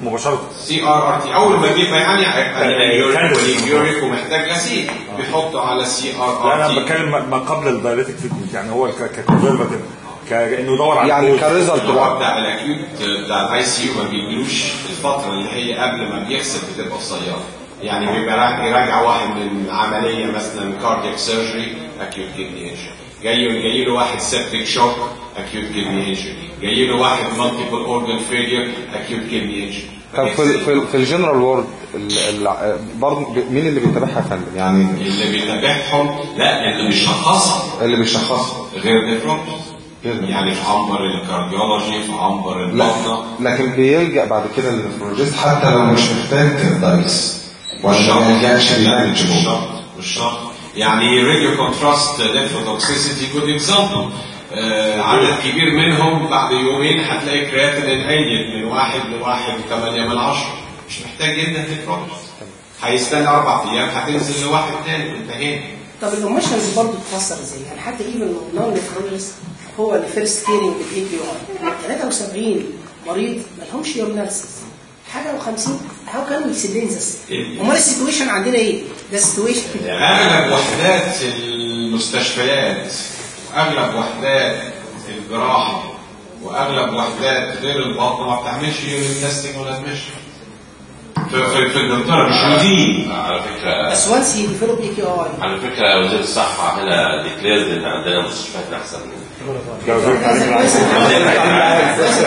Speaker 8: مباشره
Speaker 7: سي ار ار تي اول ما بيبقى يعني هيبقى
Speaker 8: كان-
Speaker 7: يوريك وليجوريك ومحتاج غسيل بيحطوا على سي ار
Speaker 8: لا انا
Speaker 7: ار تي
Speaker 8: بتكلم ما- ما قبل الدايريتك تريتمنت يعني هو ككونسرفاتيف كانه يدور على
Speaker 5: يعني
Speaker 8: الكوز.
Speaker 5: كريزلت
Speaker 7: اللي هو
Speaker 5: بقى
Speaker 7: بتاع الاكيوت بتاع الاي سي يو ما بيجيلوش الفتره اللي هي قبل ما بيغسل بتبقى قصيره يعني بيبقى راجع يراجع واحد من عمليه مثلا كاردياك سيرجري اكيوت كدني انجري جاي جاي له واحد سيبتيك شوك اكيوت كدني انجري جاي له واحد مالتيبل اورجان فيلير اكيوت كدني انجري
Speaker 5: طب في ال- في, ال- في الجنرال وورد برضه مين اللي بيتابعها يا فندم؟ يعني
Speaker 7: اللي بيتابعهم لا اللي بيشخصهم
Speaker 5: اللي بيشخصها
Speaker 7: غير نفرولوجيست يعني في عنبر الكارديولوجي في عنبر
Speaker 5: لا
Speaker 7: البطنه
Speaker 5: لكن بيلجأ بعد كده للنفرولوجيست حتى لو مش محتاج دايس ولا ما يلجأش
Speaker 7: مش
Speaker 5: للمانجمنت
Speaker 7: شرط مش شرط يعني راديو كونتراست ليفوتوكسيسيتي جود اكزامبل عدد كبير منهم بعد يومين هتلاقي كرياتين قلت من واحد لواحد وثمانية من عشرة مش محتاج جدا نفرولوجيست هيستنى اربع ايام هتنزل لواحد تاني وانتهينا
Speaker 6: طب الاوميشنز برضه بتفسر ازاي؟ يعني حتى ايفن نون نفرولوجيست هو اللي فيرست كيرنج بالاي بي اي 73 مريض ما لهمش يورنالسيس حاجه و50 هاو كانوا يكسبلينز امال السيتويشن عندنا ايه؟ ده السيتويشن
Speaker 7: اغلب وحدات المستشفيات واغلب وحدات الجراحه واغلب وحدات غير البطن ما بتعملش يورين تيستنج ولا ادمشن في في في انجلترا مش روتين
Speaker 4: على فكره
Speaker 6: بس وانس يو ديفلوب اي كيو اي
Speaker 4: على فكره وزير الصحه هنا ديكليرد ان عندنا مستشفيات احسن من
Speaker 8: لو زرت عليك العين.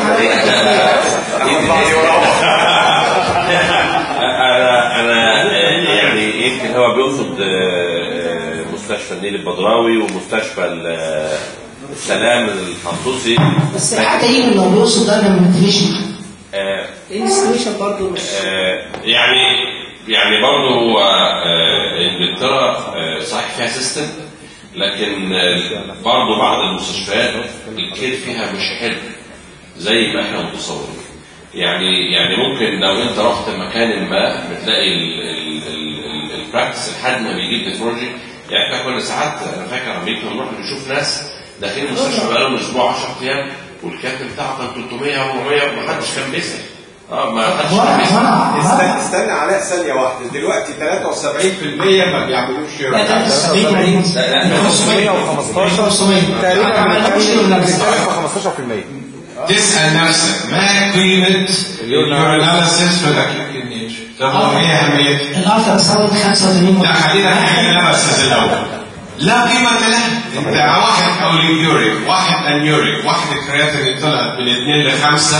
Speaker 4: انا انا يعني يمكن هو بيقصد آه، مستشفى النيل البدراوي ومستشفى ال- السلام الخصوصي
Speaker 3: بس حتى ايفن لو بيقصد ده ما بنتفقش
Speaker 4: آه،
Speaker 6: لان السيتويشن برضه مش
Speaker 4: آه، يعني يعني برضه هو آه، انجلترا آه، صحيح فيها سيستم لكن آه، برضه بعض المستشفيات الكير فيها مش حلو زي ما احنا متصورين يعني يعني ممكن لو انت رحت مكان ما بتلاقي البراكتس لحد ما بيجيب نفرولوجي يعني احنا كنا ساعات انا فاكر لما كنا نروح نشوف ناس داخلين المستشفى بقالهم اسبوع 10 ايام والكابتن بتاعه كان 300 و400 ومحدش كان بيسال اه ما حدش
Speaker 3: هو
Speaker 4: كان
Speaker 3: انا
Speaker 4: بيسال
Speaker 3: هو انا
Speaker 7: استنى استنى عليها ثانية واحدة دلوقتي 73% ما بيعملوش
Speaker 3: لا
Speaker 7: يورين
Speaker 3: 73 مريض
Speaker 5: 515
Speaker 3: 500
Speaker 5: تقريبا
Speaker 3: ما عملوش
Speaker 5: بنتكلم
Speaker 3: يورنالسيس.
Speaker 5: بنتكلم في 15%
Speaker 7: تسأل نفسك ما قيمة اليوريناليسيس في الأكيوت كدني طب هو ايه أهميتها؟
Speaker 3: الالترا ساوند 85
Speaker 7: لا خلينا في اليوريناليسيس الأول لا قيمة له انت واحد او اليوريك واحد انيوريك واحد الكرياتين طلعت من 2 ل 5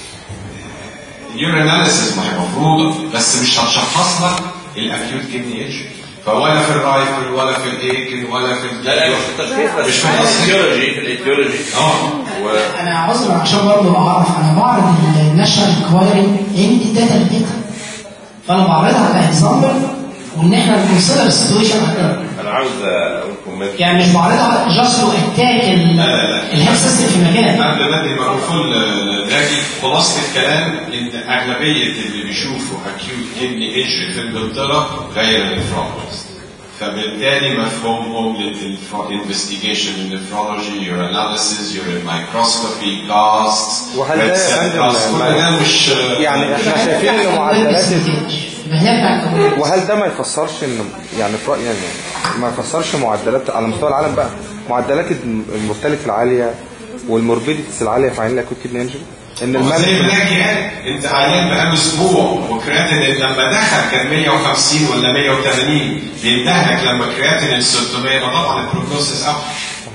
Speaker 7: اليوريناليسيس ما هي مفروضة بس مش هتشخص لك الاكيوت كدني اتش فولا في الرايفل ولا في الايكن ولا في
Speaker 4: لا لا مش في التشخيص بس
Speaker 7: مش
Speaker 4: في
Speaker 7: في التشخيص.
Speaker 4: الايديولوجي في الايديولوجي
Speaker 7: اه
Speaker 4: و-
Speaker 3: انا عذر عشان برضه اعرف انا بعرض الناشونال انكوايري لان دي الداتا اللي بتاعتها فانا بعرضها على اكزامبل وان احنا بنكونسيدر السيتويشن عندنا
Speaker 4: انا عاوز اقول كومنت
Speaker 3: يعني مش بعرضها جاست تو اتاك الهيلث سيستم في المكان
Speaker 7: قبل ما ادي ميكروفون لناجي خلاصه الكلام ان اغلبيه اللي بيشوفوا اكيوت كدني انجري في انجلترا غير النفرولوجيست فبالتالي مفهومهم للانفستيجيشن النفرولوجي يور اناليسيز يور مايكروسكوبي كاست
Speaker 5: وهل ده يا فندم
Speaker 7: كل ده مش
Speaker 5: يعني احنا شايفين ان معدلات
Speaker 3: ما هي بتاعت الكوميونتي.
Speaker 5: وهل ده ما يفسرش ان يعني في رأيي يعني ما يفسرش معدلات على مستوى العالم بقى معدلات المورتاليتي العاليه والموربيديتيز العاليه في عين الاكوت كدني انجري ان
Speaker 7: زي ما
Speaker 5: المال
Speaker 7: ناجي قال انت عيان بقاله اسبوع وكرياتين لما دخل كان 150 ولا 180 بيندهلك لما كرياتين 600 ما طبعا البروجنوسيس اب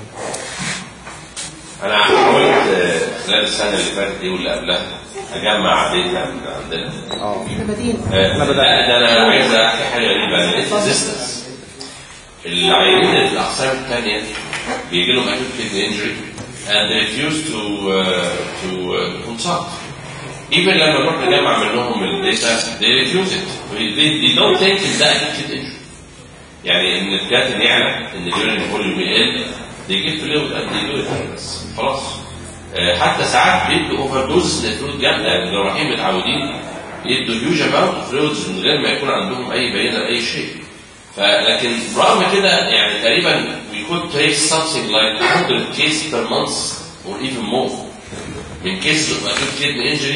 Speaker 4: انا حاولت آه، خلال السنه اللي فاتت دي واللي قبلها اجمع ديتا من عندنا
Speaker 5: اه
Speaker 6: احنا بادئين
Speaker 4: آه، لا ده انا عايز احكي حاجه غريبه انا لقيت ريزيستنس العيانين اللي في الاقسام الثانيه بيجي لهم اكيوت كيدني انجري and they refuse to uh, to uh, consult even لما نروح نجمع منهم الداتا they refuse it they, they don't take it ده acute kidney injury يعني ان الكاتن يعلى ان اليورين فوليوم يقل they give fluid and they do it بس خلاص آه، حتى ساعات بيدوا اوفر دوز لفلويد جامده يعني الجراحين متعودين يدوا هيوج اماونت فلويدز من غير ما يكون عندهم اي بينه لاي شيء فلكن رغم كده يعني تقريبا we could trace something like 100 case per month or even more من cases of acute kidney injury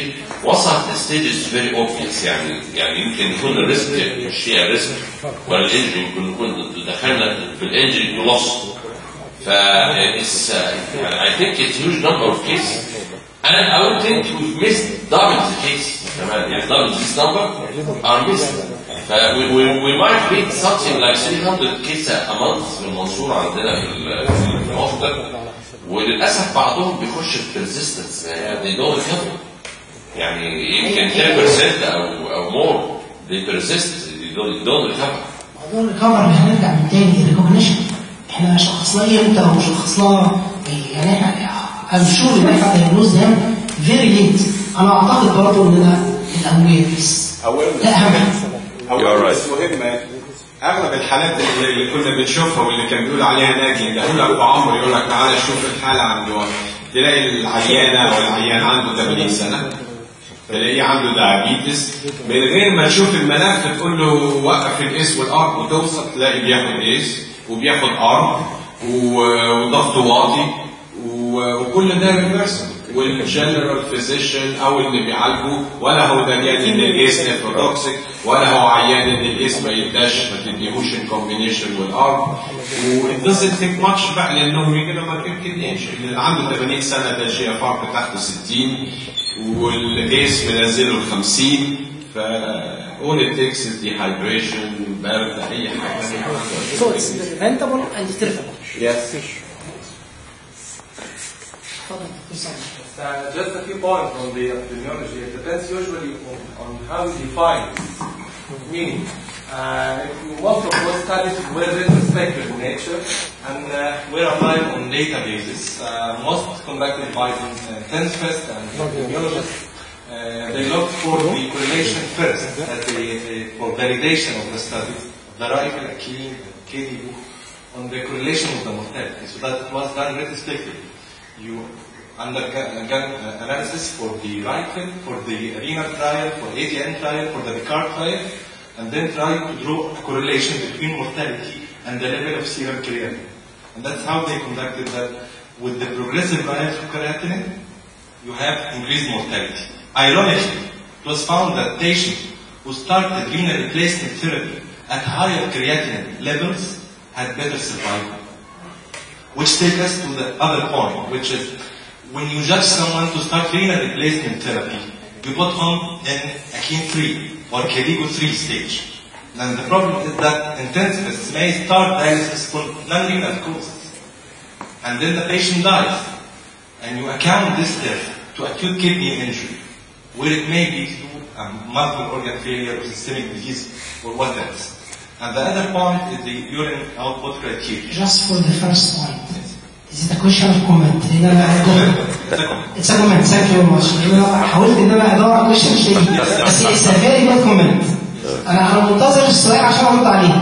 Speaker 4: وصلت لستيجز فيري اوبفيس يعني يعني يمكن يكون الريسك مش هي الريسك ولا الانجري يمكن يكون دخلنا في الانجري تو لوس ف it's uh, I think it's huge number of cases and I would think we've missed double the case كمان يعني double this number are missed ف we, we, we might read something like 300 cases a month في المنصورة عندنا في ال- في الموقع وللأسف بعضهم بيخش في persistence يعني they don't recover يعني يمكن 10% أو أو more they persist they don't, they don't recover
Speaker 3: موضوع الريكفري هنرجع من تاني الريكوجنيشن احنا شخصناه امتى وشخصناه يعني احنا I'm sure ان احنا diagnosed them very late انا اعتقد برضه ان ده الاولويس
Speaker 7: awareness
Speaker 3: ده اهم حاجه
Speaker 7: awareness مهمة اغلب الحالات اللي اللي كنا بنشوفها واللي كان بيقول عليها ناجي يقول لك بعمر يقول لك تعالى شوف الحالة عنده تلاقي العيانة او العيان عنده 80 سنة تلاقيه عنده دايابيتس من غير ما تشوف الملف تقول له وقف الاس والار وتوصل تلاقي بياخد اس وبياخد ار وضغطه واطي و- وكل ده ريفرسبل والجنرال فيزيشن او اللي بيعالجه ولا هو دريان ان الايس نيفروتوكسيك ولا هو عيان ان الايس ما يداش ما تديهوش ان كومبينيشن والارم و it doesn't take much بقى لانهم يجي لما يمكن اللي عنده 80 سنه ده جي اف ار بتاعته 60 والايس منزله ل 50 ف all it takes is dehydration برد اي حاجه
Speaker 6: So it's preventable and treatable.
Speaker 7: Yes.
Speaker 6: اتفضل دكتور سامي.
Speaker 9: Uh, just a few points on the epidemiology. It depends usually on, on how we define meaning. Uh, most of those studies were retrospective in nature and uh, were applied on databases, uh, most conducted by the intensivists and epidemiologists. Uh, they looked for the correlation first, as the, the, for validation of the study, the Rifle, Achille, KDU, on the correlation of the mortality. So that was done retrospectively. You undergone uh, analysis for the rifle, for the renal trial, for ATN trial, for the Picard trial, and then try to draw a correlation between mortality and the level of serum creatinine. And that's how they conducted that. With the progressive rise of creatinine, you have increased mortality. Ironically, it was found that patients who started renal replacement therapy at higher creatinine levels had better survival. Which takes us to the other point, which is when you judge someone to start renal replacement therapy, you put him in Akin 3 or Kedigo 3 stage. And the problem is that intensivists may start dialysis for non-renal causes. And then the patient dies. And you account this death to acute kidney injury, where it may be through um, multiple organ failure or systemic disease or what else. And the other point is the urine output criteria.
Speaker 3: just for the first point is it a question of comment لان انا it's a comment thank you very much لان انا حاولت ان انا ادور على question مش لاقي بس it's a very good comment انا انا منتظر السؤال عشان ارد عليه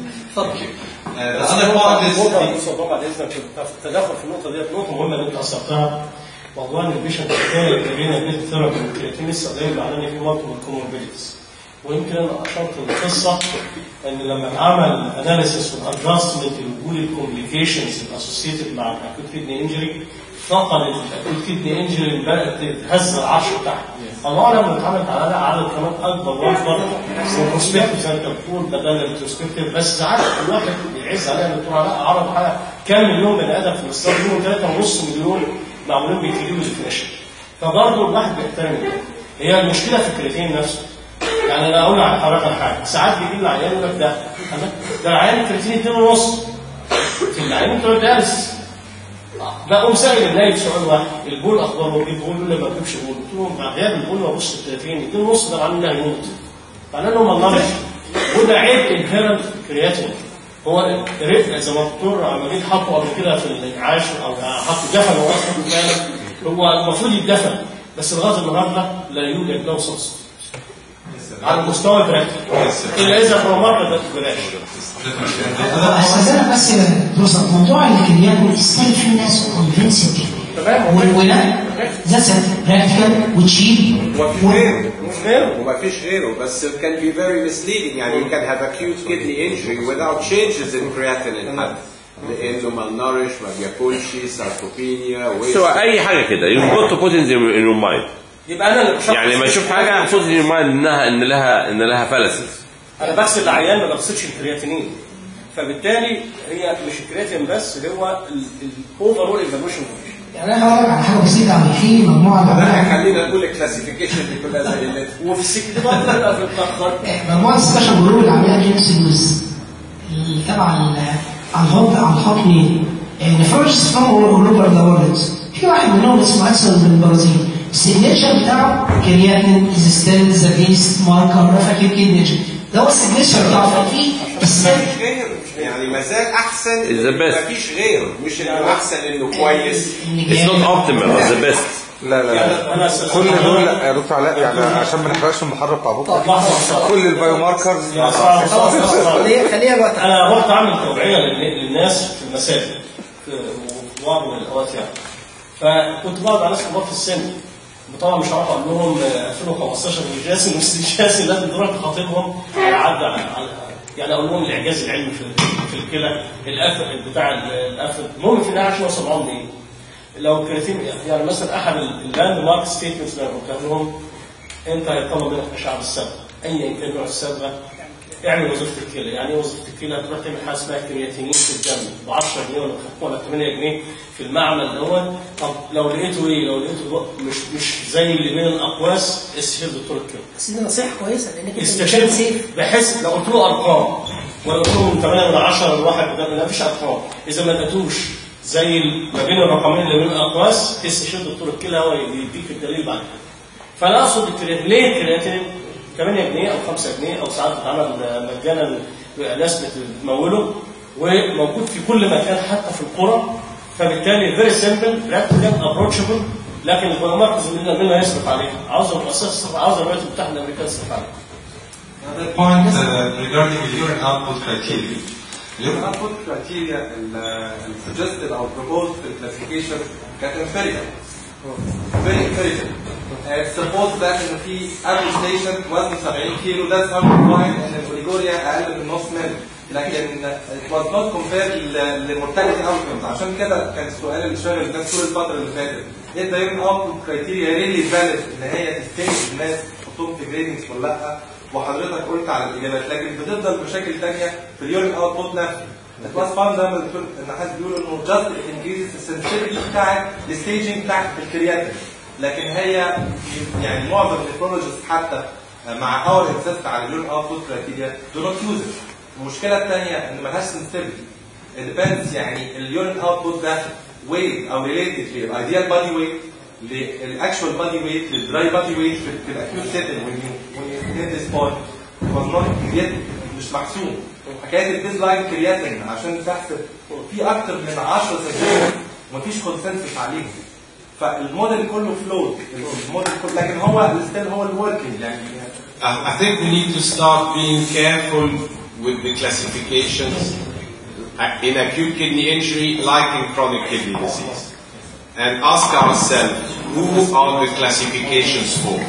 Speaker 9: Uh, the other part is
Speaker 2: نقطة
Speaker 9: the,
Speaker 2: بص طبعا إذنك التدخل في النقطة ديت نقطة مهمة اللي أنت أثرتها موضوع إن البيشنت الثاني اللي بين البيت ثيرابي والكرياتين لسه قليل معناه إن في مالتيبل كوموربيديتيز ويمكن أنا أشرت القصة إن لما اتعمل أناليسيس والأدجستمنت لوجود الكومبليكيشنز الأسوسيتد مع الأكوت كيدني إنجري فقدت الأكوت كيدني إنجري بقت تهز العرش بتاعها الله أعلم إن اتعملت على عدد كمان أكبر وأكبر بروسبكتيف زي ما أنت بتقول بدل الريتروسبكتيف بس ساعات الواحد بيعز عليها الدكتور علاء عرض حاجة كام مليون بني آدم في الاستاد منهم 3.5 مليون معمولين بكيلوز فلاش فبرضه الواحد بيحترم ده. هي المشكلة في الكرياتين نفسه يعني انا اقول على حضرتك على حاجه ساعات بيجي لنا عيان يقول لك ده ده العيان كرياتين 2 ونص في العيان بتوع الدارس بقوم سائل النايب سؤال واحد البول اخباره ايه؟ البول يقول لي ما بجيبش بول قلت له مع غياب البول وابص ال 30 2 ونص ده معناه انه هيموت معناه انه ملناش وده عيب انهيرنت كرياتين هو الرفق زي ما الدكتور عمالين حطوا قبل كده في الانعاش او حطوا دفن وقفوا فعلا هو المفروض يتدفن بس لغايه النهارده لا يوجد له صوص على المستوى البراكتيكال الا اذا هو مره ده بلاش
Speaker 3: استاذنك بس يا دكتور موضوع الكرياتين ستيل في ناس كونفنسنج
Speaker 2: تمام
Speaker 3: ولا ذاتس براكتيكال وتشيب
Speaker 7: وفي غيره وما فيش غيره بس it can be very misleading يعني you can have acute kidney injury without changes in creatinine حد لانه malnourished ما بياكلش sarcopenia
Speaker 4: So اي حاجه كده you got to put in, the, in your mind
Speaker 2: يبقى انا اللي بشخص
Speaker 4: يعني لما يشوف حاجه المفروض يرمى انها ان لها ان لها فلسز
Speaker 2: انا بغسل العيان ما بغسلش الكرياتينين فبالتالي هي مش الكرياتين بس اللي هو الاوفرول ايفالويشن
Speaker 3: يعني انا هقول لك على حاجه بسيطه قوي في مجموعه
Speaker 9: ده
Speaker 3: جماعه
Speaker 9: خلينا نقول الكلاسيفيكيشن دي كلها زي اللي
Speaker 2: وفي السكه دي برضه بتبقى في التاخر
Speaker 3: مجموعه سبيشال جروب اللي عاملاها جينيس الويز تبع ال- على الهوت على الهوت ميل فيرست فروم اول اوفر ذا وورلد في واحد منهم اسمه اكسل من البرازيل السيجنتشر بتاعه كرياتين از ستيل ذا بيست ماركر فاكر كده ده هو السيجنتشر بتاعه ففي السيل
Speaker 9: مفيش غير يعني ما زال احسن
Speaker 4: Is the best.
Speaker 9: مفيش غير مش انه احسن انه كويس
Speaker 4: It's not optimal it's the best
Speaker 5: لا لا لا
Speaker 2: انا س-
Speaker 5: كل دول يا دكتور علاء يعني عشان ما نحرقش المحرر بتاع بكره
Speaker 2: لحظه
Speaker 5: كل البايو ماركرز
Speaker 2: يا صعب صعب
Speaker 6: خلاص
Speaker 2: صعب.
Speaker 6: خليها خليها بقى
Speaker 2: انا رحت اعمل توعيه لل- للناس في المساجد في في بعض من الاوقات يعني فكنت بقعد على ناس كبار في السن طبعا مش هعرف اقول لهم آه، 2015 مش جاسم مش جاسم لازم تروح تخاطبهم عدى على على- يعني اقول لهم الاعجاز العلمي في في الكلى القفل بتاع القفل المهم في النهايه عشان اوصل معاهم لايه؟ لو كرياتين يعني مثلا احد اللاند مارك ستيتمنتس اللي انا قلتها لهم انت هيطلب منك اشعه بالصبغه ايا كان نوع الصبغه اعمل وظيفه الكلى يعني ايه وظيفه الكلى تروح تعمل حاجه اسمها كرياتينين في الدم ب 10 جنيه ولا ولا 8 جنيه في المعمل دوت طب لو لقيته ايه لو لقيته مش مش زي اللي بين الاقواس استشير دكتور الكلى
Speaker 6: بس دي نصيحه كويسه لانك انت مش
Speaker 2: استشير
Speaker 6: سيف
Speaker 2: بحيث لو قلت له ارقام ولا قلت له من 8 من 10 لواحد ده ما فيش ارقام اذا ما لقيتوش زي ال- ما بين الرقمين اللي بين الاقواس استشير دكتور الكلى هو يديك الدليل بعد كده فانا اقصد الكرياتين ليه الكرياتين 8 جنيه او 5 جنيه او ساعات بتتعمل مجانا ناس بتموله وموجود في كل مكان حتى في القرى فبالتالي فيري سمبل براكتيكال ابروتشبل لكن البرامج مننا منها يصرف عليها عاوز المؤسسه تصرف عاوز الولايات المتحده الامريكيه تصرف عليها
Speaker 10: Another point uh, regarding the urine output criteria. Urine output criteria ال- ال suggested or proposed في classification كانت empirical. Very empirical. Uh, suppose that ان في average patient وزنه 70 كيلو that's how we find ان الاوليجوريا اقل من نص ملي. لكن it was not compared ل- لمورتاليتي outcomes عشان كده كان السؤال اللي شاغل الناس طول الفتره اللي فاتت. Is the urine output criteria really valid ان هي تستنج الناس تحطهم في gradings ولا لا؟ وحضرتك قلت على الاجابات لكن بتفضل مشاكل تانية في اليورين اوتبوت نفسه It was found زي ما الدكتور ان حد بيقول انه just it increases السنسيتيفيتي بتاعت الستيجنج بتاعت الكرياتين لكن هي يعني معظم النيفرولوجيست حتى مع اور انسست على اليورين اوتبوت كرايتيريا do not use it المشكله الثانيه ان ملهاش sensitivity it depends يعني اليورين اوتبوت ده weight او related للايديال body weight للاكشوال بادي ويت للدراي بادي ويت في الاكيوت سيتنج when you when you hit this point was not yet مش محسوب حكايه البيز لاين كرياتين عشان تحسب في اكتر من 10 سجلات ومفيش كونسنسس عليهم فالموديل كله فلوت الموديل كله لكن هو ستيل هو الوركينج يعني
Speaker 7: I I think we need to start being careful with the classifications in acute kidney injury like in chronic kidney disease. And ask ourselves, who are the classifications for?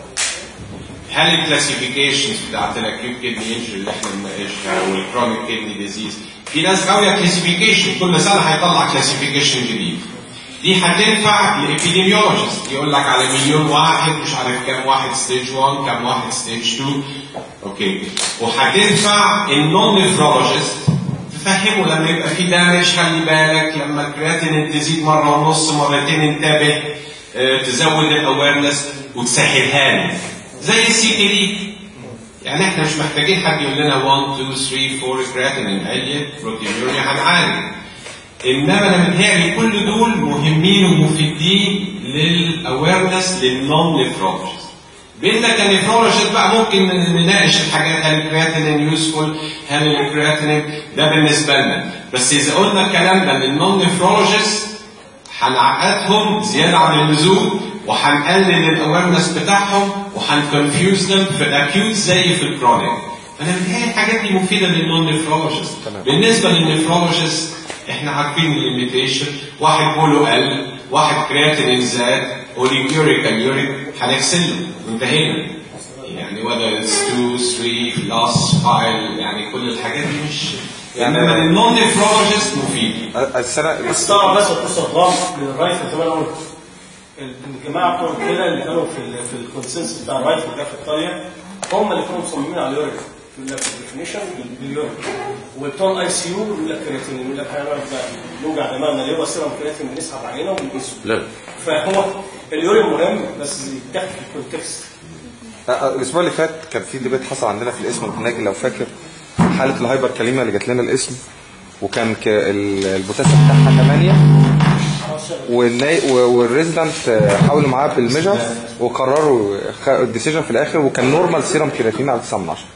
Speaker 7: هل الكلاسيفيكيشنز بتاعت الاكيوت كدني انجري اللي احنا بنناقشها والكرونيك كدني ديزيز في ناس غاويه كلاسيفيكيشن كل سنه هيطلع كلاسيفيكيشن جديد دي هتنفع لابيديميولوجيست يقول لك على مليون واحد مش عارف كام واحد ستيج 1 كام واحد ستيج 2 اوكي وهتنفع النون نفرولوجيست تفهمه لما يبقى في دامج خلي بالك لما الكرياتين تزيد مره ونص مرتين انتبه اه تزود الاويرنس وتسهلها له زي السي تي دي يعني احنا مش محتاجين حد يقول لنا 1 2 3 4 كرياتين عاليه بروتينوريا هنعالج انما انا متهيألي كل دول مهمين ومفيدين للاويرنس للنون نفرولوجيست بينا كنفرولوجيست بقى ممكن نناقش الحاجات هل الكرياتين يوسفول هل الكرياتين ده بالنسبه لنا بس اذا قلنا الكلام ده للنون نفرولوجيست هنعقدهم زياده عن اللزوم وهنقلل الاويرنس بتاعهم وهنكونفيوز them في الاكيوت زي في الكرونيك انا متهيألي الحاجات دي مفيده للنون نفرولوجيست بالنسبه للنفرولوجيست احنا عارفين الليميتيشن واحد بولو قل واحد كرياتين زاد اوليجوريكال يوريك هنغسله وانتهينا يعني whether it's 2 3 plus file يعني كل الحاجات دي مش انما للنون نفرولوجيست مفيد
Speaker 5: السنه
Speaker 2: بس طبعا بس القصه الضغط من الرايفل كمان اقول الجماعه بتوع كده اللي كانوا في ال في الكونسنس بتاع الرايت ده في ايطاليا هم اللي كانوا مصممين على اليورين يقول لك الديفينيشن باليورين وبتوع الاي سي يو يقول لك كرياتين يقول لك هنعمل بقى نوجع دماغنا ليه سيرم كرياتين بنسحب عينه وبنقيسه
Speaker 4: لا
Speaker 2: فهو اليورين مهم بس يتاخد في الكونتكست
Speaker 5: آه، الاسبوع اللي فات كان في ديبيت حصل عندنا في الاسم الناجي لو فاكر حاله الهايبر كليمه اللي جات لنا الاسم وكان ك- ال- البوتاسيوم بتاعها 8 والنا- و- والريزيدنت آه، حاولوا معاه بالميجر وقرروا خ- الديسيجن في الاخر وكان نورمال سيرم كرياتين على 9 من 10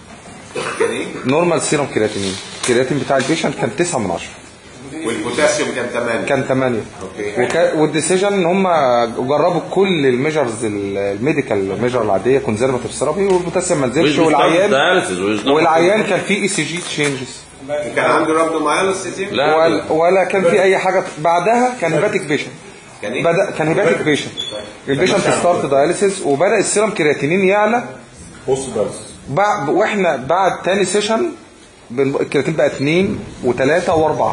Speaker 5: نورمال سيرم كرياتين الكرياتين بتاع البيشنت كان 9 من 10
Speaker 7: والبوتاسيوم كان 8
Speaker 5: كان 8
Speaker 7: اوكي
Speaker 5: وكا- والديسيجن ان هم جربوا كل الميجرز الميديكال ميجر العاديه كونزرفاتيف ثيرابي والبوتاسيوم ما نزلش والعيان والعيان كان فيه اي سي جي تشينجز
Speaker 7: كان عنده رابدومايلوسيتي
Speaker 4: لا
Speaker 5: ولا, ولا كان في اي حاجه بعدها كان هيباتيك بيشنت
Speaker 7: كان ايه؟
Speaker 5: بدا كان هيباتيك بيشنت البيشنت ستارت داياليسيس وبدا السيرم كرياتينين يعلى
Speaker 8: بص درس
Speaker 5: بعد واحنا بعد تاني سيشن بن- الكرياتين بقى اثنين وثلاثه واربعه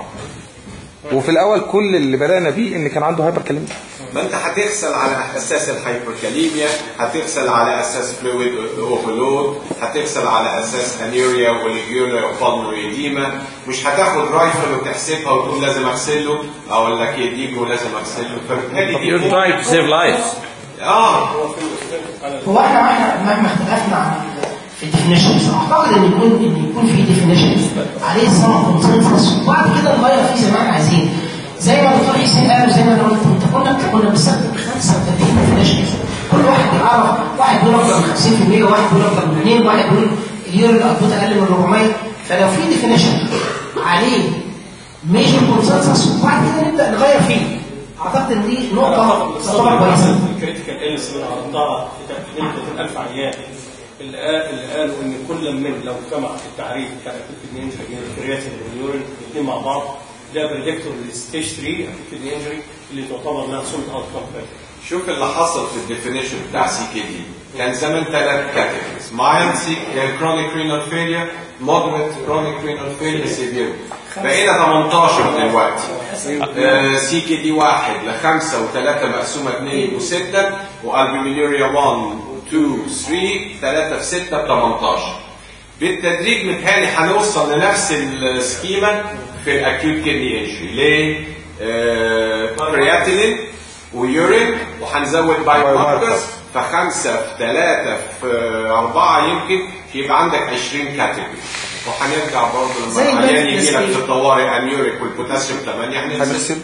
Speaker 5: وفي الاول كل اللي بدانا بيه ان كان عنده هايبر كليميا
Speaker 7: ما انت هتغسل على اساس الهايبركاليميا هتغسل على اساس فلويد اوفرلود هتغسل على اساس انيوريا والجيولا بالمري ايديما مش هتاخد رايفل وتحسبها وتقول لازم اغسله اقول لك يديك ولازم اغسله فبالتالي دي
Speaker 4: You're trying to save lives.
Speaker 7: اه
Speaker 3: هو احنا احنا مهما اختلفنا عن في الديفينيشنز اعتقد ان يكون ان يكون في ديفينيشنز عليه سما كونسنسس وبعد كده نغير فيه زي ما احنا عايزين زي ما الدكتور حسين قال وزي ما انا قلت انت كنا كنا بنستخدم 35 ديفينيشنز كل واحد بيعرف واحد بيقول اكتر من 50% واحد بيقول اكتر من 2 واحد بيقول اليورو الاوتبوت اقل من 400 فلو في ديفينيشن عليه ميجر كونسنسس وبعد كده نبدا نغير فيه اعتقد ان دي نقطه تعتبر كويسه
Speaker 2: الكريتيكال ايلس اللي انا عرضتها في تقديم 30000 عيان اللي قال اللي قالوا ان كل من لو اجتمع في التعريف بتاع الاكيوت انجري بين الكرياتين واليورين الاثنين مع بعض ده بريدكتور للستيج 3 اكيوت انجري اللي تعتبر لها سولid اوت كام
Speaker 7: شوف اللي حصل في الديفينيشن بتاع سي كي دي كان زمان ثلاث كاتيجوريز مايلد سي كرونيك رينال فيلير مودريت كرونيك رينال فيلير سيفير بقينا 18 دلوقتي سي كي دي واحد لخمسه وثلاثه مقسومه اثنين وسته والبوميليوريا 1 2 3 ثلاثه في سته ب 18 بالتدريج متهيألي هنوصل لنفس السكيما في الاكيوت كيدني انجري ليه؟ كرياتينين ويورين وهنزود بايو ماركرز فخمسه في ثلاثه في اربعه يمكن يبقى عندك 20 كاتيجوري وهنرجع برضه
Speaker 3: زي
Speaker 7: لما العيان
Speaker 3: البنت
Speaker 7: يجي لك
Speaker 3: التسليم.
Speaker 7: في الطوارئ انيوريك والبوتاسيوم 8 هننزل
Speaker 5: هنرسل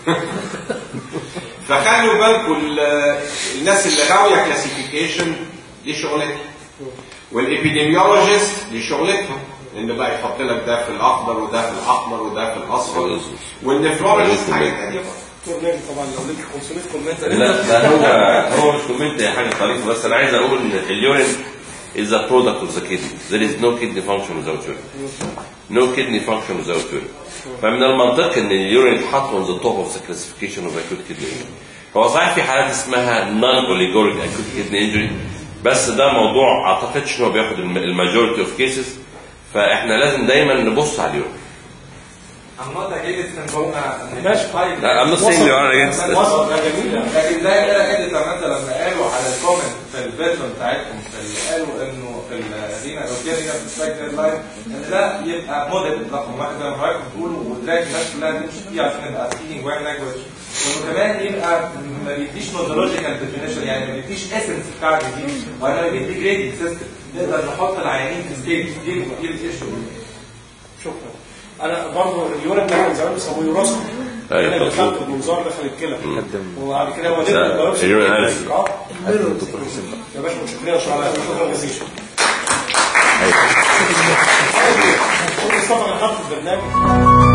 Speaker 7: فخلوا بالكم ال- الناس اللي غاويه كلاسيفيكيشن دي شغلتها والابيديميولوجيست دي شغلتهم ان بقى يحط لك ده في الاخضر وده في الاحمر وده في الاصفر والنفرولوجيست حاجه ثانيه
Speaker 2: دكتور طبعا لو ليك 500 كومنت
Speaker 4: لا ده هو هو مش كومنت هي حاجه طريقه بس انا عايز اقول ان اليورين is a product of the kidney. There is no kidney function without urine. No kidney function without urine. فمن المنطقي ان اليورين يتحط on the top of the classification of acute kidney injury. هو صحيح في حالات اسمها non oligoric acute kidney injury بس ده موضوع اعتقدش ان هو بياخد الماجوريتي اوف كيسز فاحنا لازم دايما نبص على اليورين.
Speaker 10: I'm not against ان هم
Speaker 2: ماشي.
Speaker 4: لا I'm not saying you are against it.
Speaker 2: وصل ده جميل
Speaker 10: لكن لا لا ادت لما انت لما قالوا على الكومنت في الفيرجن بتاعتهم اللي قالوا انه في الرينا روتيريا بتسجل لاين ان ده يبقى موديل رقم واحد زي ما حضرتك بتقولوا ودراج الناس كلها تمشي فيه عشان يبقى سبيكينج واحد لانجوج وانه كمان يبقى ما بيديش نوتولوجيكال ديفينيشن يعني ما بيديش اسنس بتاع الديزيز وانما بيدي جريدنج سيستم نقدر نحط العيانين في ستيج دي دي الايشو
Speaker 2: شكرا انا برضه اليورين ده كان زمان بيسموه يوروسكوب
Speaker 4: أيوة،
Speaker 2: اللي
Speaker 4: مظبوط.
Speaker 2: دخلت بمنظار دخل الكلى وبعد كده هو
Speaker 4: لا،
Speaker 2: نزل
Speaker 4: اليورين أناليسيس.
Speaker 2: يا باشا متشكرين شكرا شكرا جزيلا
Speaker 4: أيوة.
Speaker 2: كل السفر اللي حط في البرنامج